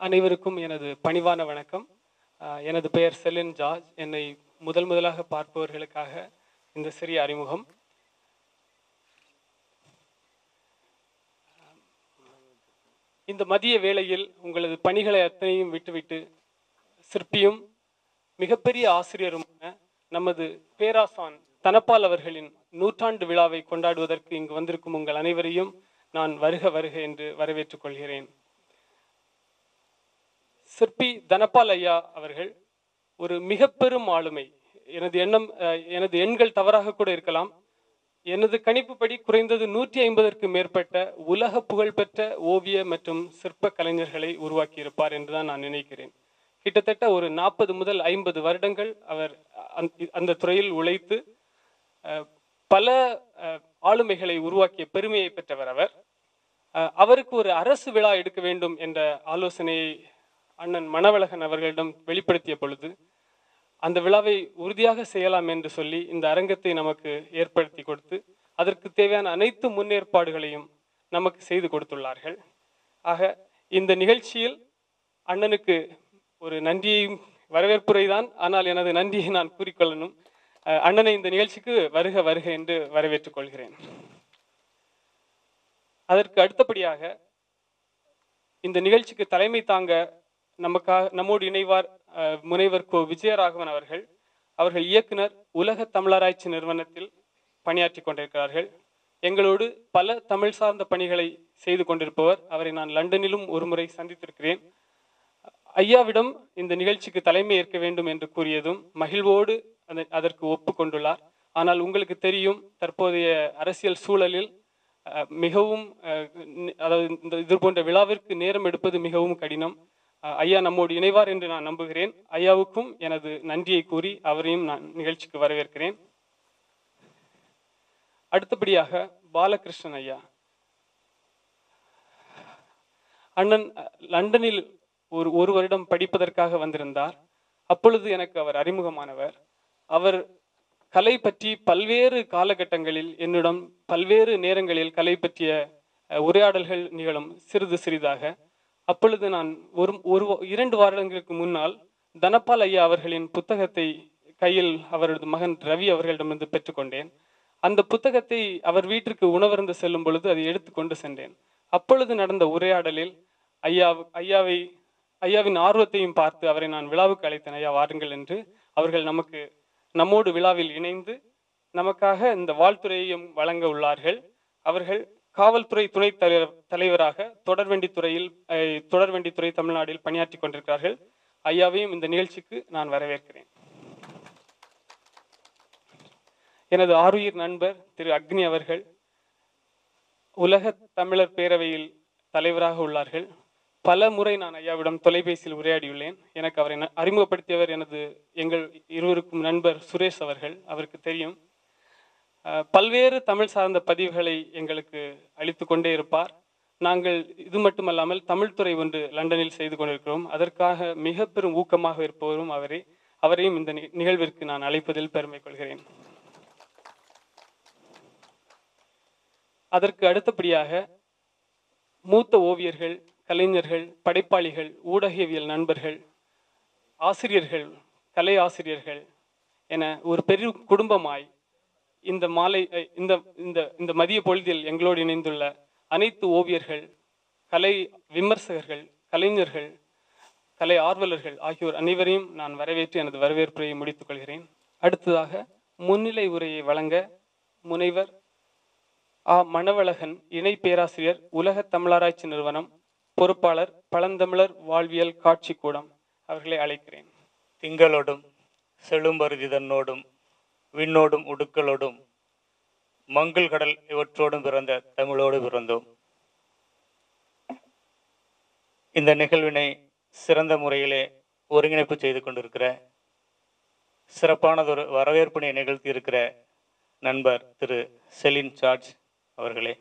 அனைவருக்கும் எனது பணிவான வணக்கம் அஹ், எனது பெயர் செலின் ஜார்ஜ் என்னை முதல் முதலாக பார்ப்பவர்களுக்காக இந்த சிறிய அறிமுகம் இந்த மதிய வேளையில் உங்களது பணிகளை அத்தனையும் விட்டுவிட்டு சிற்பியும் மிகப்பெரிய ஆசிரியருமான நமது பேராசான் தனபால் அவர்களின் நூற்றாண்டு விழாவை கொண்டாடுவதற்கு இங்கு வந்திருக்கும் உங்கள் அனைவரையும் நான் வருக வருக என்று வரவேற்றுக் கொள்கிறேன் சிற்பி தனபால் ஐயா அவர்கள் ஒரு மிக பெரும் ஆளுமை எனது எண்ணம் அஹ், எனது எண்கள் தவறாக கூட இருக்கலாம் எனது கணிப்புப்படி குறைந்தது நூற்றி ஐம்பதற்கு மேற்பட்ட உலக புகழ்பெற்ற ஓவிய மற்றும் சிற்ப கலைஞர்களை உருவாக்கியிருப்பார் என்றுதான் நான் நினைக்கிறேன் கிட்டத்தட்ட ஒரு நாற்பது முதல் ஐம்பது வருடங்கள் அவர் அந்த- அந்த துறையில் உழைத்து அஹ், பல அஹ், ஆளுமைகளை உருவாக்கிய பெருமையை பெற்றவர் அவர் அஹ், அவருக்கு ஒரு அரசு விழா எடுக்க வேண்டும் என்ற ஆலோசனையை அண்ணன் மணவழகன் அவர்களிடம் வெளிப்படுத்திய பொழுது அந்த விழாவை உறுதியாக செய்யலாம் என்று சொல்லி இந்த அரங்கத்தை நமக்கு ஏற்படுத்தி கொடுத்து அதற்கு தேவையான அனைத்து முன்னேற்பாடுகளையும் நமக்கு செய்து கொடுத்துள்ளார்கள் ஆக இந்த நிகழ்ச்சியில் அண்ணனுக்கு ஒரு நன்றியையும் வரவேற்புரை தான் ஆனால் எனது நன்றியை நான் கூறிக்கொள்ளணும் அஹ், அண்ணனை இந்த நிகழ்ச்சிக்கு வருக வருக என்று வரவேற்றுக் கொள்கிறேன் அதற்கு அடுத்தபடியாக இந்த நிகழ்ச்சிக்கு தலைமை தாங்க நமக்காக நம்மோடு இணைவார் அஹ், முனைவர் கோ விஜயராகவன் அவர்கள் அவர்கள் இயக்குனர் உலக தமிழராய்ச்சி நிறுவனத்தில் பணியாற்றி கொண்டிருக்கிறார்கள் எங்களோடு பல தமிழ் சார்ந்த பணிகளை செய்து கொண்டிருப்பவர் அவரை நான் லண்டனிலும் ஒருமுறை சந்தித்திருக்கிறேன் ஐயாவிடம் இந்த நிகழ்ச்சிக்கு தலைமை ஏற்க வேண்டும் என்று கூறியதும் மகிழ்வோடு அந்த- அதற்கு ஒப்புக்கொண்டுள்ளார் ஆனால் உங்களுக்கு தெரியும் தற்போதைய அரசியல் சூழலில் அஹ், மிகவும் அஹ், நி- அதாவது இந்த இது போன்ற விழாவிற்கு நேரம் எடுப்பது மிகவும் கடினம் அஹ், ஐயா நம்மோடு இணைவார் என்று நான் நம்புகிறேன் ஐயாவுக்கும் எனது நன்றியை கூறி அவரையும் நான் நிகழ்ச்சிக்கு வரவேற்கிறேன் அடுத்தபடியாக பாலகிருஷ்ணன் ஐயா அண்ணன் அஹ், லண்டனில் ஒரு ஒரு வருடம் படிப்பதற்காக வந்திருந்தார் அப்பொழுது எனக்கு அவர் அறிமுகமானவர் அவர் கலை பற்றி பல்வேறு காலகட்டங்களில் என்னிடம் பல்வேறு நேரங்களில் கலை பற்றிய அஹ், உரையாடல்கள் நிகழும் சிறிது சிறிதாக அப்பொழுது நான் ஒரு ஒரு இரண்டு வருடங்களுக்கு முன்னால் தனபால் ஐயா அவர்களின் புத்தகத்தை கையில் அவரது மகன் ரவி அவர்களிடமிருந்து பெற்றுக்கொண்டேன் அந்த புத்தகத்தை அவர் வீட்டிற்கு உணவருந்து செல்லும் பொழுது அதை எடுத்துக்கொண்டு சென்றேன் அப்பொழுது நடந்த உரையாடலில் ஐயா ஐயாவை ஐயாவின் ஆர்வத்தையும் பார்த்து அவரை நான் விழாவுக்கு அழைத்தேன் ஐயா வாருங்கள் என்று அவர்கள் நமக்கு நம்மோடு விழாவில் இணைந்து நமக்காக இந்த வாழ்த்துறையையும் வழங்க உள்ளார்கள் அவர்கள் காவல்துறை துணை தலைவர் தலைவராக தொடர்வண்டித்துறையில் அஹ், தொடர்வண்டித்துறை தமிழ்நாட்டில் பணியாற்றி கொண்டிருக்கிறார்கள் ஐயாவையும் இந்த நிகழ்ச்சிக்கு நான் வரவேற்கிறேன் எனது ஆருயிர் நண்பர் திரு அக்னி அவர்கள் உலக தமிழர் பேரவையில் தலைவராக உள்ளார்கள் பல முறை நான் ஐயாவிடம் தொலைபேசியில் உரையாடியுள்ளேன் எனக்கு அவரை ந- அறிமுகப்படுத்தியவர் எனது எங்கள் இருவருக்கும் நண்பர் சுரேஷ் அவர்கள் அவருக்கு தெரியும் அஹ், பல்வேறு தமிழ் சார்ந்த பதிவுகளை எங்களுக்கு அளித்து கொண்டே இருப்பார் நாங்கள் இது மட்டுமல்லாமல் தமிழ்துறை ஒன்று லண்டனில் செய்து கொண்டிருக்கிறோம் அதற்காக மிக பெரும் ஊக்கமாக இருப்பவரும் அவரே அவரையும் இந்த நி- நிகழ்விற்கு நான் அழைப்பதில் பெருமை கொள்கிறேன் அதற்கு அடுத்தபடியாக மூத்த ஓவியர்கள் கலைஞர்கள் படைப்பாளிகள் ஊடகவியல் நண்பர்கள் ஆசிரியர்கள் கலை ஆசிரியர்கள் என ஒரு பெரும் குடும்பமாய் இந்த மாலை அஹ், இந்த இந்த இந்த மதிய பொழுதில் எங்களோடு இணைந்துள்ள அனைத்து ஓவியர்கள் கலை விமர்சகர்கள் கலைஞர்கள் கலை ஆர்வலர்கள் ஆகியோர் அனைவரையும் நான் வரவேற்று எனது வரவேற்புரையை முடித்துக் கொள்கிறேன் அடுத்ததாக முன்னிலை உரையை வழங்க முனைவர் ஆ மணவழகன் இணை பேராசிரியர் உலக தமிழராய்ச்சி நிறுவனம் பொறுப்பாளர் பழந்தமிழர் வாழ்வியல் காட்சி கூடம் அவர்களை அழைக்கிறேன் திங்களோடும் செழும்பருதி தன்னோடும் விண்ணோடும் உடுக்களோடும் மங்கள் கடல் இவற்றோடும் பிறந்த தமிழோடு பிறந்தோம் இந்த நிகழ்வினை சிறந்த முறையிலே ஒருங்கிணைப்பு செய்து கொண்டிருக்கிற சிறப்பானதொரு வரவேற்பினை நிகழ்த்தி இருக்கிற நண்பர் திரு செலின் ஜார்ஜ் அவர்களே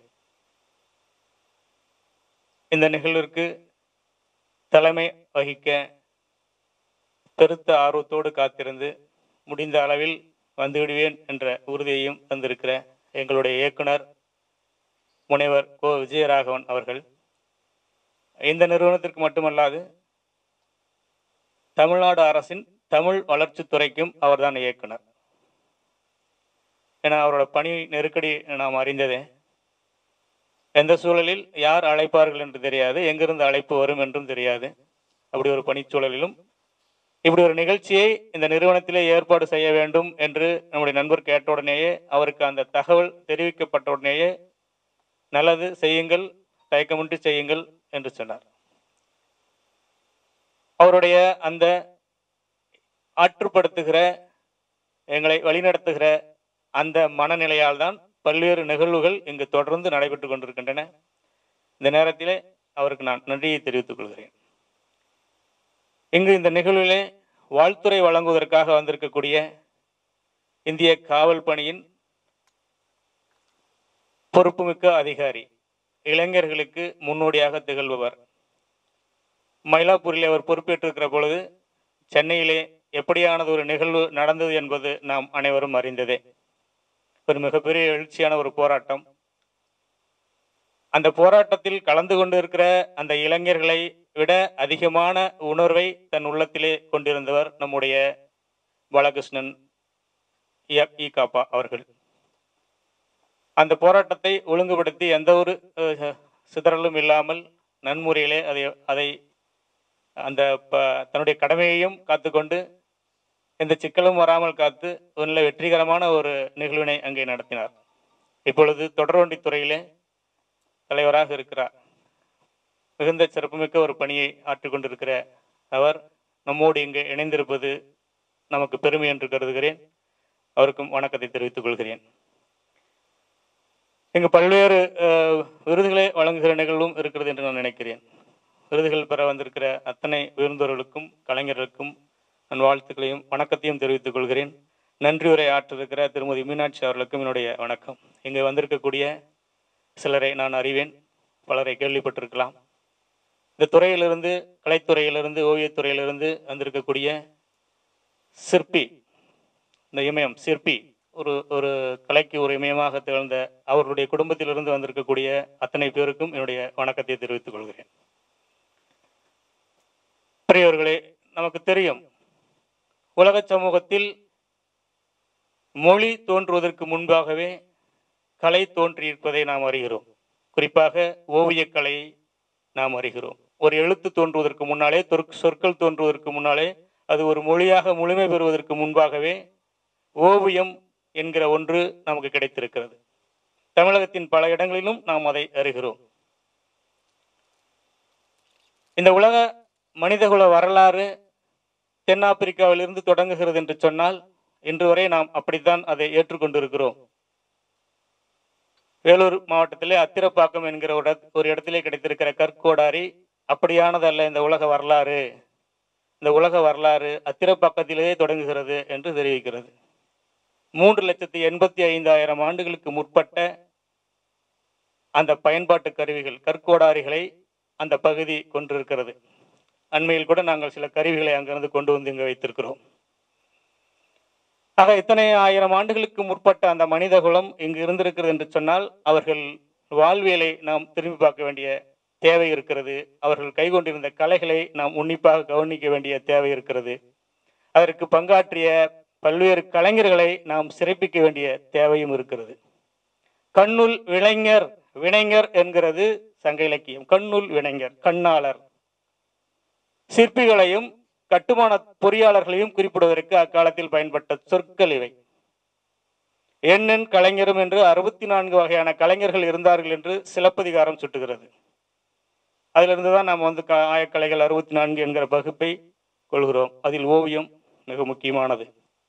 இந்த நிகழ்விற்கு தலைமை வகிக்க பெருத்த ஆர்வத்தோடு காத்திருந்து முடிந்த அளவில் வந்துவிடுவேன் என்ற உறுதியையும் தந்திருக்கிற எங்களுடைய இயக்குனர் முனைவர் கோ விஜயராகவன் அவர்கள் இந்த நிறுவனத்திற்கு மட்டுமல்லாது தமிழ்நாடு அரசின் தமிழ் வளர்ச்சித் துறைக்கும் அவர்தான் இயக்குனர் ஏன்னா அவரோட பணி நெருக்கடி நாம் அறிந்ததே எந்த சூழலில் யார் அழைப்பார்கள் என்று தெரியாது எங்கிருந்து அழைப்பு வரும் என்றும் தெரியாது அப்படி ஒரு பணிச்சூழலிலும் இப்படி ஒரு நிகழ்ச்சியை இந்த நிறுவனத்திலே ஏற்பாடு செய்ய வேண்டும் என்று நம்முடைய நண்பர் கேட்ட உடனேயே அவருக்கு அந்த தகவல் தெரிவிக்கப்பட்ட உடனேயே நல்லது செய்யுங்கள் தயக்கமின்றி செய்யுங்கள் என்று சொன்னார் அவருடைய அந்த ஆற்றுப்படுத்துகிற எங்களை வழிநடத்துகிற அந்த மனநிலையால் தான் பல்வேறு நிகழ்வுகள் இங்கு தொடர்ந்து நடைபெற்று கொண்டிருக்கின்றன இந்த நேரத்திலே அவருக்கு நான் நன்றியை தெரிவித்துக் கொள்கிறேன் இங்கு இந்த நிகழ்விலே வாழ்த்துறை வழங்குவதற்காக வந்திருக்கக்கூடிய இந்திய காவல் பணியின் பொறுப்புமிக்க அதிகாரி இளைஞர்களுக்கு முன்னோடியாக திகழ்பவர் மயிலாப்பூரில் அவர் பொறுப்பேற்றிருக்கிற பொழுது சென்னையிலே எப்படியானது ஒரு நிகழ்வு நடந்தது என்பது நாம் அனைவரும் அறிந்ததே ஒரு மிகப்பெரிய எழுச்சியான ஒரு போராட்டம் அந்த போராட்டத்தில் கலந்து கொண்டு இருக்கிற அந்த இளைஞர்களை விட அதிகமான உணர்வை தன் உள்ளத்திலே கொண்டிருந்தவர் நம்முடைய பாலகிருஷ்ணன் இ- இ காப்பா அவர்கள் அந்த போராட்டத்தை ஒழுங்குபடுத்தி எந்த ஒரு அஹ், சிதறலும் இல்லாமல் நன்முறையிலே அதை அதை அந்த ப- தன்னுடைய கடமையையும் காத்துக்கொண்டு எந்த சிக்கலும் வராமல் காத்து நல்ல வெற்றிகரமான ஒரு நிகழ்வினை அங்கே நடத்தினார் இப்பொழுது தொடர்வண்டித் துறையிலே தலைவராக இருக்கிறார் மிகுந்த சிறப்புமிக்க ஒரு பணியை ஆற்றிக் கொண்டிருக்கிற அவர் நம்மோடு இங்கு இணைந்திருப்பது நமக்கு பெருமை என்று கருதுகிறேன் அவருக்கும் வணக்கத்தை தெரிவித்துக் கொள்கிறேன் இங்கு பல்வேறு அஹ், விருதுகளை வழங்குகிற நிகழ்வும் இருக்கிறது என்று நான் நினைக்கிறேன் விருதுகள் பெற வந்திருக்கிற அத்தனை விருந்தோர்களுக்கும் கலைஞர்களுக்கும் நான் வாழ்த்துக்களையும் வணக்கத்தையும் தெரிவித்துக் கொள்கிறேன் நன்றி உரை ஆற்றிருக்கிற திருமதி மீனாட்சி அவர்களுக்கும் என்னுடைய வணக்கம் இங்கு வந்திருக்கக்கூடிய சிலரை நான் அறிவேன் பலரை கேள்விப்பட்டிருக்கலாம் இந்த துறையிலிருந்து கலைத்துறையிலிருந்து ஓவியத்துறையிலிருந்து வந்திருக்கக்கூடிய சிற்பி இந்த இமயம் சிற்பி ஒரு ஒரு கலைக்கு ஒரு இமயமாக திகழ்ந்த அவர்களுடைய குடும்பத்திலிருந்து வந்திருக்கக்கூடிய அத்தனை பேருக்கும் என்னுடைய வணக்கத்தை தெரிவித்துக் கொள்கிறேன் பெரியவர்களே நமக்கு தெரியும் உலக சமூகத்தில் மொழி தோன்றுவதற்கு முன்பாகவே கலை தோன்றியிருப்பதை நாம் அறிகிறோம் குறிப்பாக ஓவியக்கலையை நாம் அறிகிறோம் ஒரு எழுத்து தோன்றுவதற்கு முன்னாலே தொற்- சொற்கள் தோன்றுவதற்கு முன்னாலே அது ஒரு மொழியாக முழுமை பெறுவதற்கு முன்பாகவே ஓவியம் என்கிற ஒன்று நமக்கு கிடைத்திருக்கிறது தமிழகத்தின் பல இடங்களிலும் நாம் அதை அறிகிறோம் இந்த உலக மனிதகுல வரலாறு தென்னாப்பிரிக்காவிலிருந்து தொடங்குகிறது என்று சொன்னால் இன்று வரை நாம் அப்படித்தான் அதை ஏற்றுக்கொண்டிருக்கிறோம் வேலூர் மாவட்டத்திலே அத்திரப்பாக்கம் என்கிற ஒரு இடத்- ஒரு இடத்திலே கிடைத்திருக்கிற கற்கோடாரி அப்படியானதல்ல இந்த உலக வரலாறு இந்த உலக வரலாறு அத்திரப்பாக்கத்திலேயே தொடங்குகிறது என்று தெரிவிக்கிறது மூன்று லட்சத்தி எண்பத்தி ஐந்தாயிரம் ஆண்டுகளுக்கு முற்பட்ட அந்த பயன்பாட்டு கருவிகள் கற்கோடாரிகளை அந்த பகுதி கொண்டிருக்கிறது அண்மையில் கூட நாங்கள் சில கருவிகளை அங்கிருந்து கொண்டு வந்து இங்கு வைத்திருக்கிறோம் ஆக இத்தனை ஆயிரம் ஆண்டுகளுக்கு முற்பட்ட அந்த மனித குலம் இங்கு இருந்திருக்கிறது என்று சொன்னால் அவர்கள் வாழ்வியலை நாம் திரும்பி பார்க்க வேண்டிய தேவை இருக்கிறது அவர்கள் கைகொண்டிருந்த கலைகளை நாம் உன்னிப்பாக கவனிக்க வேண்டிய தேவை இருக்கிறது அதற்கு பங்காற்றிய பல்வேறு கலைஞர்களை நாம் சிறப்பிக்க வேண்டிய தேவையும் இருக்கிறது கண்ணுள் விளைஞர் வினைஞர் என்கிறது சங்க இலக்கியம் கண்ணுள் வினைஞர் கண்ணாளர் சிற்பிகளையும் கட்டுமான பொறியாளர்களையும் குறிப்பிடுவதற்கு அக்காலத்தில் பயன்பட்ட சொற்கள் இவை எண்ணெண் கலைஞரும் என்று அறுபத்தி நான்கு வகையான கலைஞர்கள் இருந்தார்கள் என்று சிலப்பதிகாரம் சுட்டுகிறது அதிலிருந்து தான் நாம் வந்து க- ஆயக்கலைகள் அறுபத்தி நான்கு என்கிற பகுப்பை கொள்கிறோம் அதில் ஓவியம் மிக முக்கியமானது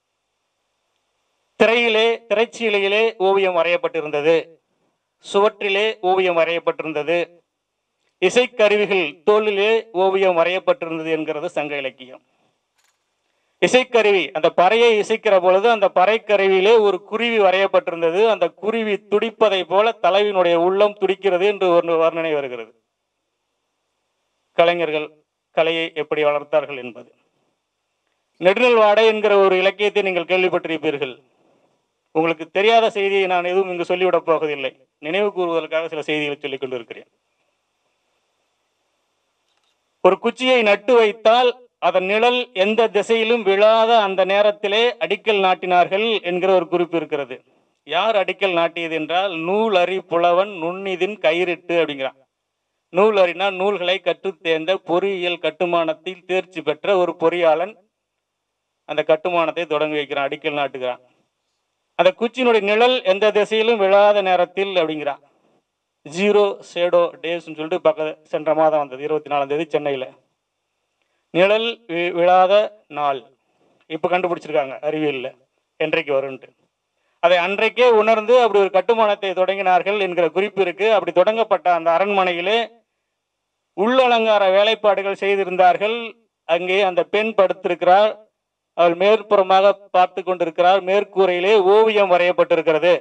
திரையிலே திரைச்சீலையிலே ஓவியம் வரையப்பட்டிருந்தது சுவற்றிலே ஓவியம் வரையப்பட்டிருந்தது இசைக்கருவிகள் தோளிலே ஓவியம் வரையப்பட்டிருந்தது என்கிறது சங்க இலக்கியம் இசைக்கருவி அந்த பறையை இசைக்கிற பொழுது அந்த பறைக்கருவியிலே ஒரு குருவி வரையப்பட்டிருந்தது அந்த குருவி துடிப்பதை போல தலைவினுடைய உள்ளம் துடிக்கிறது என்று ஒரு வர்ணனை வருகிறது கலைஞர்கள் கலையை எப்படி வளர்த்தார்கள் என்பது நெடுநல் வாடை என்கிற ஒரு இலக்கியத்தை நீங்கள் கேள்விப்பட்டிருப்பீர்கள் உங்களுக்கு தெரியாத செய்தியை நான் எதுவும் இங்கு சொல்லிவிடப் போவதில்லை நினைவு கூறுவதற்காக சில செய்திகளை சொல்லிக் கொண்டிருக்கிறேன் ஒரு குச்சியை நட்டு வைத்தால் அதன் நிழல் எந்த திசையிலும் விழாத அந்த நேரத்திலே அடிக்கல் நாட்டினார்கள் என்கிற ஒரு குறிப்பு இருக்கிறது யார் அடிக்கல் நாட்டியது என்றால் நூல் அறி புலவன் நுண்ணிதின் கயிறிட்டு அப்படிங்கிறான் நூல் அறினா நூல்களை கற்றுத் தேர்ந்த பொறியியல் கட்டுமானத்தில் தேர்ச்சி பெற்ற ஒரு பொறியாளன் அந்த கட்டுமானத்தை தொடங்கி வைக்கிறான் அடிக்கல் நாட்டுகிறான் அந்த குச்சியினுடைய நிழல் எந்த திசையிலும் விழாத நேரத்தில் அப்படிங்கிறான் ஜீரோ ஷேடோ டேஸ்னு சொல்லிட்டு பக்க சென்ற மாதம் வந்தது இருபத்தி நாலாம் தேதி சென்னையில் நிழல் வி- விழாத நாள் இப்போ கண்டுபிடிச்சிருக்காங்க அறிவியலில் என்றைக்கு வரும்ன்ட்டு அதை அன்றைக்கே உணர்ந்து அப்படி ஒரு கட்டுமானத்தை தொடங்கினார்கள் என்கிற குறிப்பு இருக்கு அப்படி தொடங்கப்பட்ட அந்த அரண்மனையிலே உள்ளலங்கார வேலைப்பாடுகள் செய்திருந்தார்கள் அங்கே அந்த பெண் படுத்திருக்கிறார் அவள் மேற்புறமாக பார்த்து கொண்டிருக்கிறார் மேற்கூரையிலே ஓவியம் வரையப்பட்டிருக்கிறது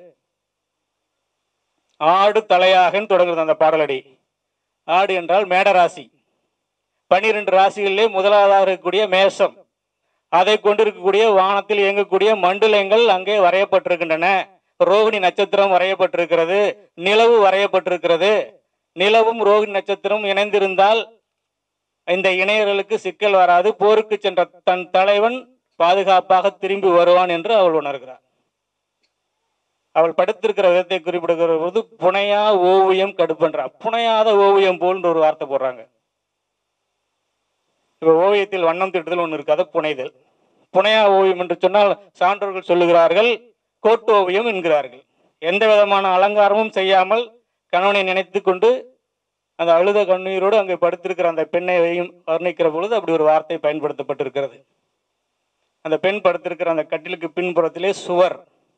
ஆடு தலையாகன்னு தொடங்குறது அந்த பாடலடி ஆடு என்றால் மேடராசி பன்னிரண்டு ராசிகளிலே முதலாவதாக இருக்கக்கூடிய மேஷம் அதை கொண்டிருக்கக்கூடிய வானத்தில் இயங்கக்கூடிய மண்டலங்கள் அங்கே வரையப்பட்டிருக்கின்றன ரோகிணி நட்சத்திரம் வரையப்பட்டிருக்கிறது நிலவு வரையப்பட்டிருக்கிறது நிலவும் ரோகிணி நட்சத்திரம் இணைந்திருந்தால் இந்த இணையர்களுக்கு சிக்கல் வராது போருக்கு சென்ற தன் தலைவன் பாதுகாப்பாக திரும்பி வருவான் என்று அவள் உணர்கிறார் அவள் படுத்திருக்கிற விதத்தை குறிப்பிடுகிற போது புனையா ஓவியம் கடுப்பன்றா புனையாத ஓவியம் போல்ன்ற ஒரு வார்த்தை போடுறாங்க இப்ப ஓவியத்தில் வண்ணம் தீட்டுதல் ஒன்று இருக்கு அது புனைதல் புனையா ஓவியம் என்று சொன்னால் சான்றோர்கள் சொல்லுகிறார்கள் கோட்டு ஓவியம் என்கிறார்கள் எந்த விதமான அலங்காரமும் செய்யாமல் கணவனை நினைத்து கொண்டு அந்த அழுத கண்ணீரோடு அங்கே படுத்திருக்கிற அந்த பெண்ணை வையும் வர்ணிக்கிற பொழுது அப்படி ஒரு வார்த்தை பயன்படுத்தப்பட்டிருக்கிறது அந்த பெண் படுத்திருக்கிற அந்த கட்டிலுக்கு பின்புறத்திலே சுவர்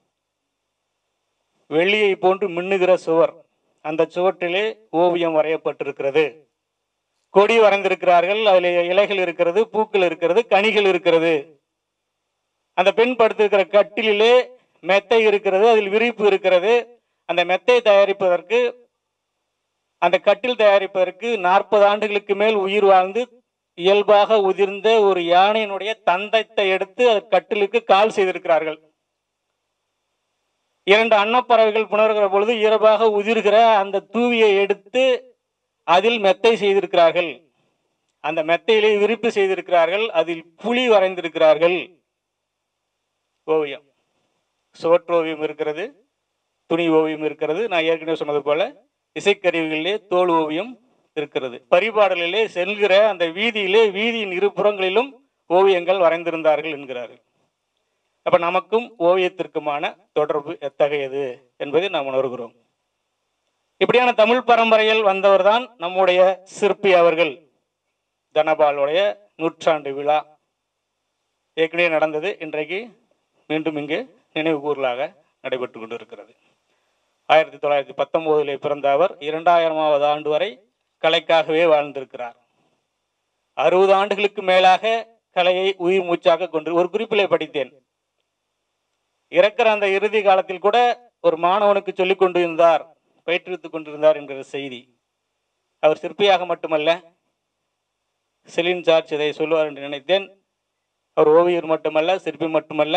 வெள்ளியை போன்று மின்னுகிற சுவர் அந்த சுவற்றிலே ஓவியம் வரையப்பட்டிருக்கிறது கொடி வரைந்திருக்கிறார்கள் அதில் இலைகள் இருக்கிறது பூக்கள் இருக்கிறது கனிகள் இருக்கிறது அந்த பெண் படுத்திருக்கிற கட்டிலே மெத்தை இருக்கிறது அதில் விரிப்பு இருக்கிறது அந்த மெத்தை தயாரிப்பதற்கு அந்த கட்டில் தயாரிப்பதற்கு நாற்பது ஆண்டுகளுக்கு மேல் உயிர் வாழ்ந்து இயல்பாக உதிர்ந்த ஒரு யானையினுடைய தந்தத்தை எடுத்து அது கட்டிலுக்கு கால் செய்திருக்கிறார்கள் இரண்டு அன்னப்பறவைகள் புணர்கிற பொழுது இயல்பாக உதிர்கிற அந்த தூவியை எடுத்து அதில் மெத்தை செய்திருக்கிறார்கள் அந்த மெத்தையிலே விரிப்பு செய்திருக்கிறார்கள் அதில் புலி வரைந்திருக்கிறார்கள் ஓவியம் சுவற்றோவியம் இருக்கிறது துணி ஓவியம் இருக்கிறது நான் ஏற்கனவே சொன்னது போல இசைக்கருவிகளிலே தோல் ஓவியம் இருக்கிறது பரிபாடலிலே செல்கிற அந்த வீதியிலே வீதியின் இரு புறங்களிலும் ஓவியங்கள் வரைந்திருந்தார்கள் என்கிறார்கள் அப்ப நமக்கும் ஓவியத்திற்குமான தொடர்பு எத்தகையது என்பதை நாம் உணர்கிறோம் இப்படியான தமிழ் பரம்பரையில் வந்தவர்தான் நம்முடைய சிற்பி அவர்கள் தனபாலுடைய நூற்றாண்டு விழா ஏற்கனவே நடந்தது இன்றைக்கு மீண்டும் இங்கே நினைவு கூறலாக நடைபெற்று கொண்டிருக்கிறது ஆயிரத்தி தொள்ளாயிரத்தி பத்தொன்பதிலே பிறந்த அவர் இரண்டாயிரமாவது ஆண்டு வரை கலைக்காகவே வாழ்ந்திருக்கிறார் அறுபது ஆண்டுகளுக்கு மேலாக கலையை உயிர் மூச்சாக கொண்டு ஒரு குறிப்பிலே படித்தேன் இறக்கிற அந்த இறுதி காலத்தில் கூட ஒரு மாணவனுக்கு சொல்லிக் கொண்டிருந்தார் பயிற்றுவித்துக் கொண்டிருந்தார் என்கிற செய்தி அவர் சிற்பியாக மட்டுமல்ல செலின் ஜார்ஜ் இதை சொல்லுவார் என்று நினைத்தேன் அவர் ஓவியர் மட்டுமல்ல சிற்பி மட்டுமல்ல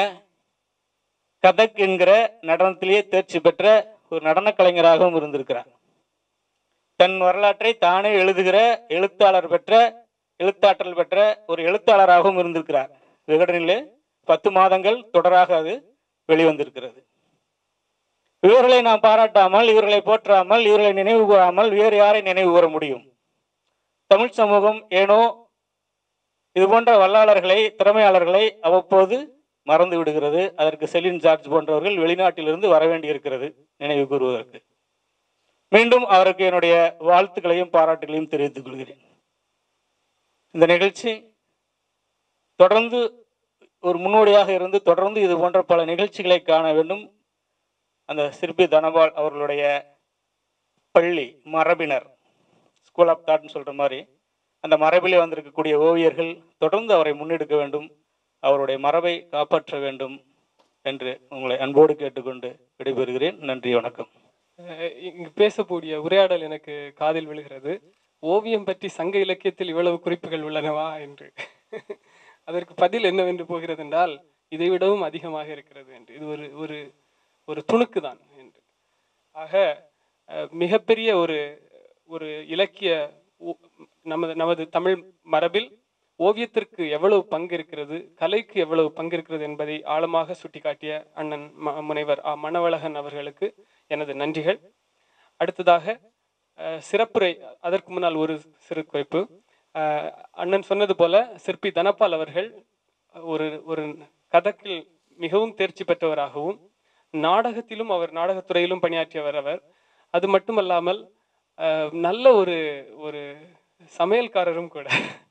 கதக் என்கிற நடனத்திலேயே தேர்ச்சி பெற்ற ஒரு நடன கலைஞராகவும் இருந்திருக்கிறார் தன் வரலாற்றை தானே எழுதுகிற எழுத்தாளர் பெற்ற எழுத்தாற்றல் பெற்ற ஒரு எழுத்தாளராகவும் இருந்திருக்கிறார் விகடனிலே பத்து மாதங்கள் தொடராக அது வெளிவந்திருக்கிறது இவர்களை நாம் பாராட்டாமல் இவர்களை போற்றாமல் இவர்களை நினைவு கூறாமல் வேறு யாரை நினைவு கூற முடியும் தமிழ் சமூகம் ஏனோ இது போன்ற வல்லாளர்களை திறமையாளர்களை அவ்வப்போது மறந்து விடுகிறது அதற்கு செலின் ஜார்ஜ் போன்றவர்கள் வெளிநாட்டிலிருந்து வர வேண்டியிருக்கிறது நினைவு கூறுவதற்கு மீண்டும் அவருக்கு என்னுடைய வாழ்த்துக்களையும் பாராட்டுகளையும் தெரிவித்துக் கொள்கிறேன் இந்த நிகழ்ச்சி தொடர்ந்து ஒரு முன்னோடியாக இருந்து தொடர்ந்து இது போன்ற பல நிகழ்ச்சிகளை காண வேண்டும் அந்த சிற்பி தனபால் அவர்களுடைய பள்ளி மரபினர் ஸ்கூல் ஆஃப் தாட்னு சொல்ற மாதிரி அந்த மரபிலே வந்திருக்கக்கூடிய ஓவியர்கள் தொடர்ந்து அவரை முன்னெடுக்க வேண்டும் அவருடைய மரபை காப்பாற்ற வேண்டும் என்று உங்களை அன்போடு கேட்டுக்கொண்டு விடைபெறுகிறேன் நன்றி வணக்கம் அஹ் இங்கு பேசக்கூடிய உரையாடல் எனக்கு காதில் விழுகிறது ஓவியம் பற்றி சங்க இலக்கியத்தில் இவ்வளவு குறிப்புகள் உள்ளனவா என்று அதற்கு பதில் என்னவென்று போகிறது என்றால் இதை விடவும் அதிகமாக இருக்கிறது என்று இது ஒரு ஒரு ஒரு துணுக்கு தான் என்று ஆக அஹ், மிகப்பெரிய ஒரு ஒரு இலக்கிய ஊ- நமது நமது தமிழ் மரபில் ஓவியத்திற்கு எவ்வளவு பங்கு இருக்கிறது கலைக்கு எவ்வளவு பங்கு இருக்கிறது என்பதை ஆழமாக சுட்டிக்காட்டிய அண்ணன் ம- முனைவர் ஆ. மணவழகன் அவர்களுக்கு எனது நன்றிகள் அடுத்ததாக அஹ், சிறப்புரை அதற்கு முன்னால் ஒரு சிறு குறிப்பு அஹ், அண்ணன் சொன்னது போல சிற்பி தனபால் அவர்கள் ஒரு ஒரு கதக்கில் மிகவும் தேர்ச்சி பெற்றவராகவும் நாடகத்திலும் அவர் நாடகத்துறையிலும் பணியாற்றியவர் அவர் அது மட்டுமல்லாமல் அஹ், நல்ல ஒரு ஒரு சமையல்காரரும் கூட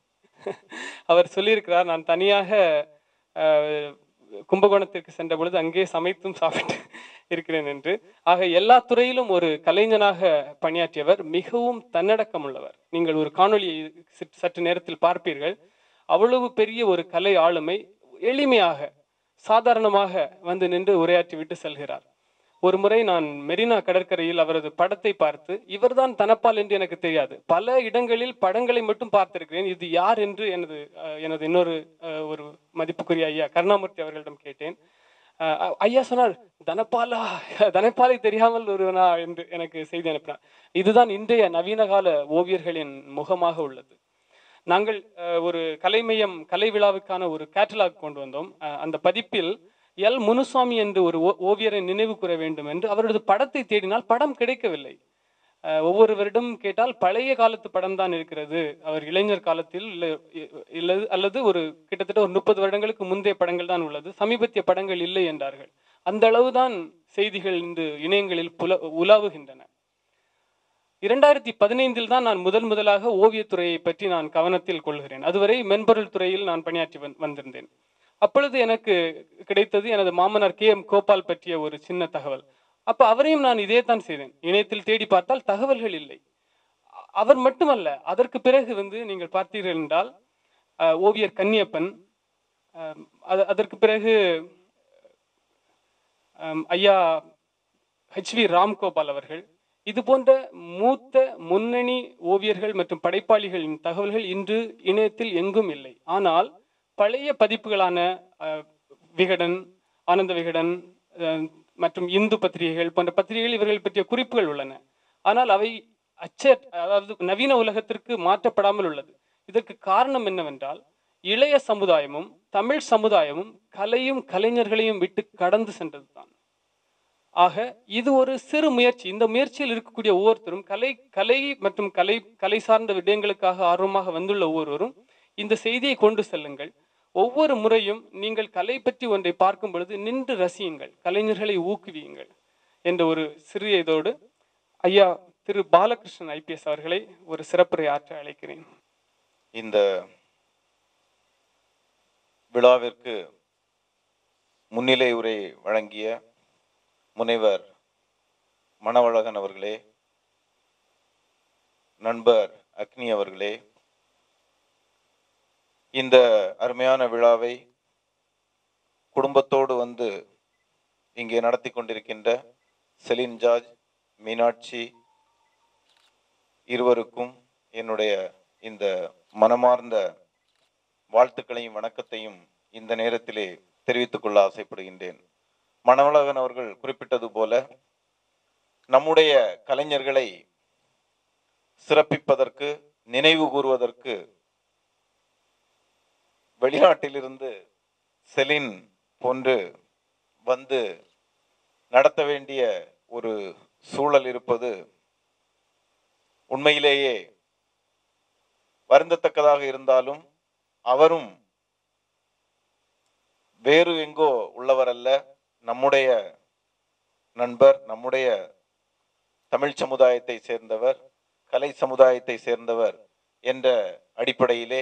அவர் சொல்லியிருக்கிறார் நான் தனியாக அஹ், கும்பகோணத்திற்கு சென்ற பொழுது அங்கே சமைத்தும் சாப்பிட்டு இருக்கிறேன் என்று ஆக எல்லா துறையிலும் ஒரு கலைஞனாக பணியாற்றியவர் மிகவும் தன்னடக்கம் உள்ளவர் நீங்கள் ஒரு காணொளியை சிற்- சற்று நேரத்தில் பார்ப்பீர்கள் அவ்வளவு பெரிய ஒரு கலை ஆளுமை எளிமையாக சாதாரணமாக வந்து நின்று உரையாற்றி விட்டு செல்கிறார் ஒரு முறை நான் மெரினா கடற்கரையில் அவரது படத்தை பார்த்து இவர்தான் தனப்பால் என்று எனக்கு தெரியாது பல இடங்களில் படங்களை மட்டும் பார்த்திருக்கிறேன் இது யார் என்று எனது அஹ், எனது இன்னொரு அஹ், ஒரு மதிப்புக்குரிய ஐயா கருணாமூர்த்தி அவர்களிடம் கேட்டேன் அஹ், அ- ஐயா சொன்னார் தனபாலா தனபாலை தெரியாமல் ஒருவனா என்று எனக்கு செய்தி அனுப்பினார் இதுதான் இன்றைய நவீன கால ஓவியர்களின் முகமாக உள்ளது நாங்கள் அஹ், ஒரு கலைமயம் கலை விழாவுக்கான ஒரு கேட்டலாக் கொண்டு வந்தோம் அஹ், அந்த பதிப்பில் எல் முனுசாமி என்று ஒரு ஓ- ஓவியரை நினைவு கூற வேண்டும் என்று அவரது படத்தை தேடினால் படம் கிடைக்கவில்லை அஹ், ஒவ்வொரு வருடம் கேட்டால் பழைய காலத்து படம் தான் இருக்கிறது அவர் இளைஞர் காலத்தில் இல்ல இல்லது அல்லது ஒரு கிட்டத்தட்ட ஒரு முப்பது வருடங்களுக்கு முந்தைய படங்கள் தான் உள்ளது சமீபத்திய படங்கள் இல்லை என்றார்கள் அந்த அளவுதான் செய்திகள் இந்த இணையங்களில் புல உலாவுகின்றன இரண்டாயிரத்தி பதினைந்தில் தான் நான் முதல் முதலாக ஓவியத்துறையை பற்றி நான் கவனத்தில் கொள்கிறேன் அதுவரை மென்பொருள் துறையில் நான் பணியாற்றி வந்- வந்திருந்தேன் அப்பொழுது எனக்கு கிடைத்தது எனது மாமனார் கே எம் கோபால் பற்றிய ஒரு சின்ன தகவல் அப்ப அவரையும் நான் இதே தான் செய்தேன் இணையத்தில் தேடி பார்த்தால் தகவல்கள் இல்லை அ- அவர் மட்டுமல்ல அதற்கு பிறகு வந்து நீங்கள் பார்த்தீர்கள் என்றால் அஹ், ஓவியர் கன்னியப்பன் அஹ், அது- அதற்கு பிறகு அஹ், ஐயா ஹெச்வி ராம்கோபால் அவர்கள் இது போன்ற மூத்த முன்னணி ஓவியர்கள் மற்றும் படைப்பாளிகளின் தகவல்கள் இன்று இணையத்தில் எங்கும் இல்லை ஆனால் பழைய பதிப்புகளான அஹ், விகடன் ஆனந்த விகடன் அஹ், மற்றும் இந்து பத்திரிகைகள் போன்ற பத்திரிகைகள் இவர்கள் பற்றிய குறிப்புகள் உள்ளன ஆனால் அவை அச்ச அதாவது நவீன உலகத்திற்கு மாற்றப்படாமல் உள்ளது இதற்கு காரணம் என்னவென்றால் இளைய சமுதாயமும் தமிழ் சமுதாயமும் கலையும் கலைஞர்களையும் விட்டு கடந்து சென்றதுதான் ஆக இது ஒரு சிறு முயற்சி இந்த முயற்சியில் இருக்கக்கூடிய ஒவ்வொருத்தரும் கலை கலை மற்றும் கலை கலை சார்ந்த விடயங்களுக்காக ஆர்வமாக வந்துள்ள ஒவ்வொருவரும் இந்த செய்தியை கொண்டு செல்லுங்கள் ஒவ்வொரு முறையும் நீங்கள் கலை பற்றி ஒன்றை பார்க்கும் பொழுது நின்று ரசியுங்கள் கலைஞர்களை ஊக்குவியுங்கள் என்ற ஒரு சிறிய இதோடு ஐயா திரு பாலகிருஷ்ணன் ஐபிஎஸ் அவர்களை ஒரு சிறப்புரை ஆற்ற அழைக்கிறேன் இந்த விழாவிற்கு முன்னிலை உரை வழங்கிய முனைவர் மணவழகன் அவர்களே நண்பர் அக்னி அவர்களே இந்த அருமையான விழாவை குடும்பத்தோடு வந்து இங்கே நடத்தி கொண்டிருக்கின்ற செலின் ஜார்ஜ் மீனாட்சி இருவருக்கும் என்னுடைய இந்த மனமார்ந்த வாழ்த்துக்களையும் வணக்கத்தையும் இந்த நேரத்திலே தெரிவித்துக் கொள்ள ஆசைப்படுகின்றேன் மணவழகன் அவர்கள் குறிப்பிட்டது போல நம்முடைய கலைஞர்களை சிறப்பிப்பதற்கு நினைவு கூறுவதற்கு வெளிநாட்டிலிருந்து செலின் போன்று வந்து நடத்த வேண்டிய ஒரு சூழல் இருப்பது உண்மையிலேயே வருந்தத்தக்கதாக இருந்தாலும் அவரும் வேறு எங்கோ உள்ளவர் அல்ல நம்முடைய நண்பர் நம்முடைய தமிழ் சமுதாயத்தை சேர்ந்தவர் கலை சமுதாயத்தை சேர்ந்தவர் என்ற அடிப்படையிலே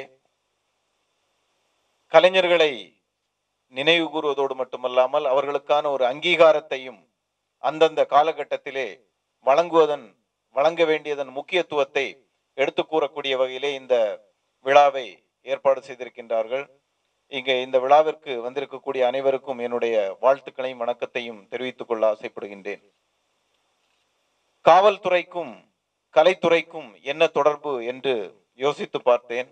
கலைஞர்களை நினைவு கூறுவதோடு மட்டுமல்லாமல் அவர்களுக்கான ஒரு அங்கீகாரத்தையும் அந்தந்த காலகட்டத்திலே வழங்குவதன் வழங்க வேண்டியதன் முக்கியத்துவத்தை எடுத்து கூறக்கூடிய வகையிலே இந்த விழாவை ஏற்பாடு செய்திருக்கின்றார்கள் இங்கே இந்த விழாவிற்கு வந்திருக்கக்கூடிய அனைவருக்கும் என்னுடைய வாழ்த்துக்களையும் வணக்கத்தையும் தெரிவித்துக் கொள்ள ஆசைப்படுகின்றேன் காவல்துறைக்கும் கலைத்துறைக்கும் என்ன தொடர்பு என்று யோசித்து பார்த்தேன்